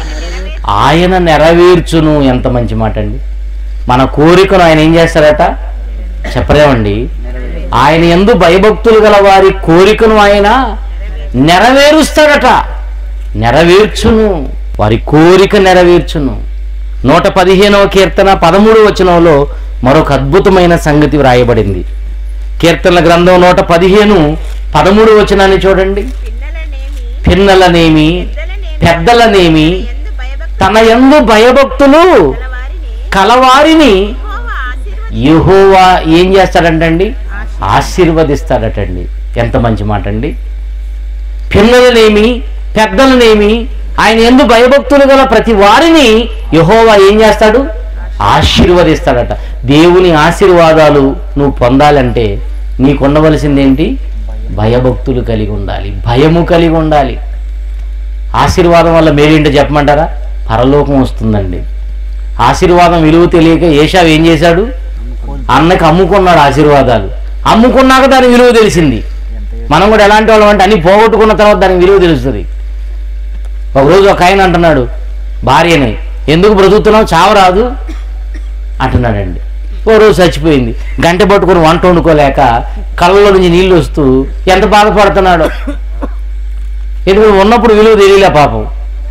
ఆయన నెరవేర్చు ఆయన నెరవేర్చును ఎంత మంచి మాట అండి మన కోరికను ఆయన ఏం చేస్తారట చెప్పలేమండి ఆయన ఎందు భయభక్తులు గల వారి కోరికను ఆయన నెరవేరుస్తాడట నెరవేర్చును వారి కోరిక నెరవేర్చును నూట పదిహేనవ కీర్తన పదమూడు వచనంలో మరొక అద్భుతమైన సంగతి వ్రాయబడింది కీర్తనల గ్రంథం నూట పదిహేను పదమూడు వచనాన్ని చూడండి పిన్నలనేమి పిన్నలనేమి పెద్దలనేమి పెద్దలనేమి ఎందు భయభక్తుల తన యందు భయభక్తులు వారిని కలవారిని యెహోవా ఆశీర్వదించును. యెహోవా ఏం చేస్తాడంటండి ఆశీర్వదిస్తాడటండి ఎంత మంచి మాట అండి పిల్లలనేమి పెద్దలనేమి ఆయన ఎందు భయభక్తులు గల ప్రతి వారిని యెహోవా ఏం చేస్తాడు ఆశీర్వదిస్తాడట దేవుని ఆశీర్వాదాలు నువ్వు పొందాలంటే నీకు ఉండవలసిందేంటి భయభక్తులు కలిగి ఉండాలి భయము కలిగి ఉండాలి ఆశీర్వాదం వల్ల మేలేంటో చెప్పమంటారా పరలోకం వస్తుందండి ఆశీర్వాదం విలువ తెలియక ఏషావు ఏం చేశాడు అన్నకి అమ్ముకున్నాడు ఆశీర్వాదాలు అమ్ముకున్నాక దాని విలువ తెలిసింది మనం కూడా ఎలాంటి వాళ్ళం అంటే అన్ని పోగొట్టుకున్న తర్వాత దానికి విలువ తెలుస్తుంది ఒకరోజు ఒక ఆయన అంటున్నాడు భార్యని ఎందుకు బ్రతుకుతున్నావు చావరాదు అంటున్నాడండి ఓ రోజు చచ్చిపోయింది గంట పట్టుకొని వంట వండుకోలేక కళ్ళలో నుంచి నీళ్ళు వస్తూ ఎంత బాధపడుతున్నాడో ఎందుకంటే ఉన్నప్పుడు విలువ తెలియలే పాపం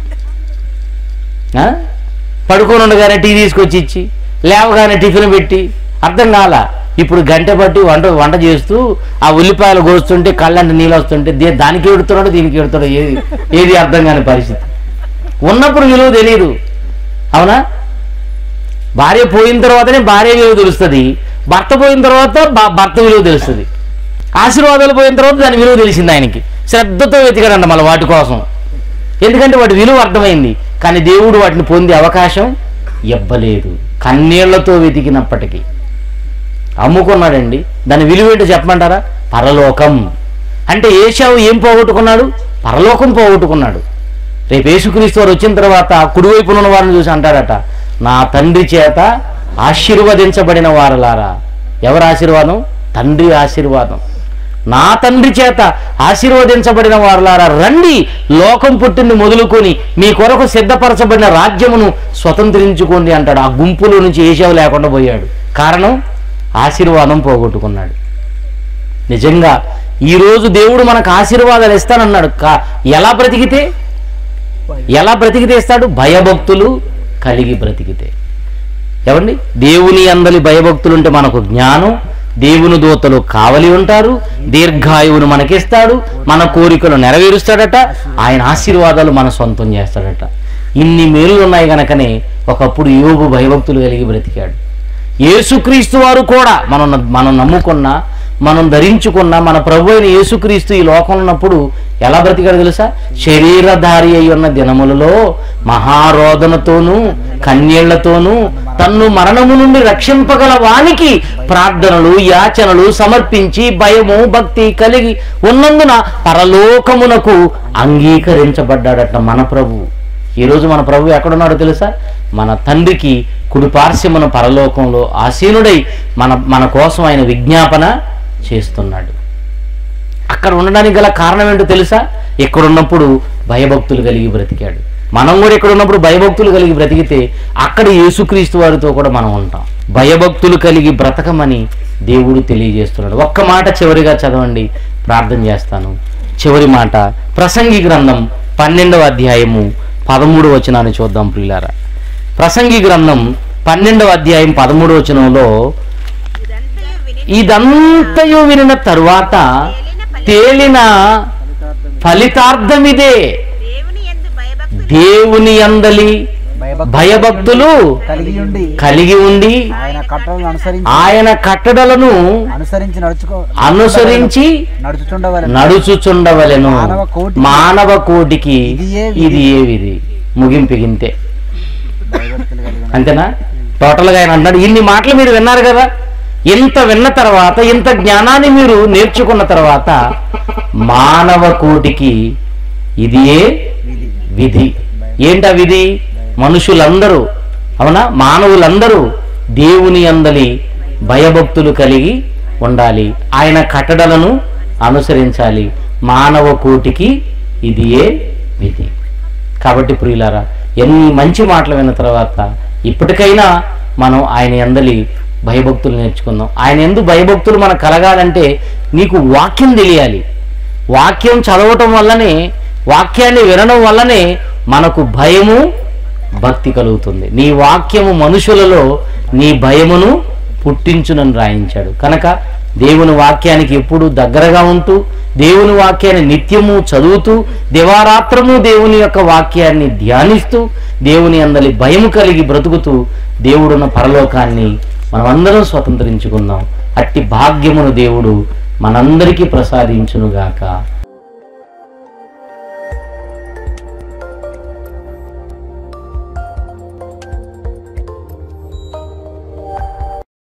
ఆ? పడుకొని ఉండగానే టీ తీసుకొచ్చి ఇచ్చి లేవగానే టిఫిన్ పెట్టి అర్థం కాల ఇప్పుడు గంట పట్టి వంట వంట చేస్తూ ఆ ఉల్లిపాయలు కోస్తుంటే కళ్ళంటే నీళ్ళు వస్తుంటే దే- దానికి ఎడుతున్నాడు దీనికి ఎడుతున్నాడు ఏది ఏది అర్థం కాని పరిస్థితి ఉన్నప్పుడు విలువ తెలియదు అవునా భార్య పోయిన తర్వాతనే భార్య విలువ తెలుస్తుంది భర్త పోయిన తర్వాత భ- భర్త విలువ తెలుస్తుంది ఆశీర్వాదాలు పోయిన తర్వాత దాని విలువ తెలిసింది ఆయనకి శ్రద్ధతో వెతికాడంట మళ్ళీ వాటి కోసం ఎందుకంటే వాటి విలువ అర్థమైంది కానీ దేవుడు వాటిని పొందే అవకాశం ఇవ్వలేదు కన్నీళ్లతో వెతికినప్పటికీ అమ్ముకున్నాడండి దాని విలువ ఏంటో చెప్పమంటారా పరలోకం అంటే ఏషావు ఏం పోగొట్టుకున్నాడు పరలోకం పోగొట్టుకున్నాడు రేపు యేసుక్రీస్తు వారు వచ్చిన తర్వాత కుడివైపున ఉన్న వారిని చూసి అంటాడట నా తండ్రి చేత ఆశీర్వదించబడిన వారలారా ఎవరి ఆశీర్వాదం తండ్రి ఆశీర్వాదం నా తండ్రి చేత ఆశీర్వదించబడిన వారలారా రండి లోకం పుట్టింది మొదలుకొని మీ కొరకు సిద్ధపరచబడిన రాజ్యమును స్వతంత్రించుకోండి అంటాడు ఆ గుంపులో నుంచి ఏషావు లేకుండా పోయాడు కారణం ఆశీర్వాదం పోగొట్టుకున్నాడు నిజంగా ఈరోజు దేవుడు మనకు ఆశీర్వాదాలు ఇస్తానన్నాడు కా ఎలా బ్రతికితే ఎలా బ్రతికితే ఇస్తాడు భయభక్తులు కలిగి బ్రతికితే ఏమండి దేవుని అందలి భయభక్తులు ఉంటే మనకు జ్ఞానం దేవుని దూతలు కావలి ఉంటారు దీర్ఘాయువును మనకిస్తాడు మన కోరికలు నెరవేరుస్తాడట ఆయన ఆశీర్వాదాలు మన సొంతం చేస్తాడట ఇన్ని మేలు ఉన్నాయి గనకనే ఒకప్పుడు యోగు భయభక్తులు కలిగి బ్రతికాడు యేసుక్రీస్తు వారు కూడా మనం మనం నమ్ముకున్న మనం ధరించుకున్న మన ప్రభు అయిన యేసుక్రీస్తు ఈ లోకంలో ఉన్నప్పుడు ఎలా బ్రతికాడు తెలుసా శరీరధారి అయి ఉన్న దినములలో మహారోదనతోనూ కన్నీళ్లతోనూ తన్ను మరణము నుండి రక్షింపగల వానికి ప్రార్థనలు యాచనలు సమర్పించి భయము భక్తి కలిగి ఉన్నందున పరలోకమునకు అంగీకరించబడ్డాడట మన ప్రభువు ఈరోజు మన ప్రభు ఎక్కడున్నాడో తెలుసా మన తండ్రికి కుడిపార్శ్వమున పరలోకంలో ఆసీనుడై మన మన కోసం ఆయన విజ్ఞాపన చేస్తున్నాడు అక్కడ ఉండడానికి గల కారణం ఏంటో తెలుసా ఇక్కడ ఉన్నప్పుడు భయభక్తులు కలిగి బ్రతికాడు మనం కూడా ఇక్కడ ఉన్నప్పుడు భయభక్తులు కలిగి బ్రతికితే అక్కడ యేసుక్రీస్తు వారితో కూడా మనం ఉంటాం భయభక్తులు కలిగి బ్రతకమని దేవుడు తెలియజేస్తున్నాడు ఒక్క మాట చివరిగా చదవండి ప్రార్థన చేస్తాను చివరి మాట ప్రసంగి గ్రంథం పన్నెండవ అధ్యాయము పదమూడు వచనాన్ని చూద్దాం ప్రియులారా ప్రసంగి గ్రంథం పన్నెండవ అధ్యాయం పదమూడు వచనంలో ఇదంతయు విని ఇదంతయు వినిన తరువాత తేలిన ఫలితార్థమిదే దేవుని యందు భయభక్తులు దేవుని అందలి భయభక్తులు భయభక్తులు కలిగి ఉండి కలిగి ఉండి ఆయన కట్టలను అనుసరించి ఆయన కట్టడలను అనుసరించి నడుచుకో అనుసరించి నడుచుచుండవలెను నడుచుచుండవలెను మానవ కోటికి మానవ కోటికి ఇదియే ఇది ఏ విధి ముగింపు గింతే భయభక్తులు కలిగి ఉండి. అంతేనా టోటల్గా ఆయన అంటున్నాడు ఇన్ని మాటలు మీరు విన్నారు కదా ఇంత విన్న తర్వాత ఇంత జ్ఞానాన్ని మీరు నేర్చుకున్న తర్వాత మానవ కోటికి ఇది ఏ విధి ఏంటా విధి మనుషులందరూ అవునా మానవులందరూ దేవుని అందలి భయభక్తులు కలిగి ఉండాలి ఆయన కట్టడలను అనుసరించాలి మానవ కోటికి ఇది ఏ విధి కాబట్టి ప్రియులారా ఎన్ని మంచి మాటలు విన్న తర్వాత ఇప్పటికైనా మనం ఆయన ఎందలి భయభక్తులు నేర్చుకుందాం ఆయన ఎందు భయభక్తులు మనకు కలగాలంటే నీకు వాక్యం తెలియాలి వాక్యం చదవటం వల్లనే వాక్యాన్ని వినడం వల్లనే మనకు భయము భక్తి కలుగుతుంది నీ వాక్యము మనుషులలో నీ భయమును పుట్టించునని రాయించాడు కనుక దేవుని వాక్యానికి ఎప్పుడు దగ్గరగా ఉంటూ దేవుని వాక్యాన్ని నిత్యము చదువుతూ దివారాత్రము దేవుని యొక్క వాక్యాన్ని ధ్యానిస్తూ దేవుని అందలి భయము కలిగి బ్రతుకుతూ దేవుడున్న పరలోకాన్ని మనమందరం స్వతంత్రించుకుందాం అట్టి భాగ్యమును దేవుడు మనందరికీ ప్రసాదించునుగాక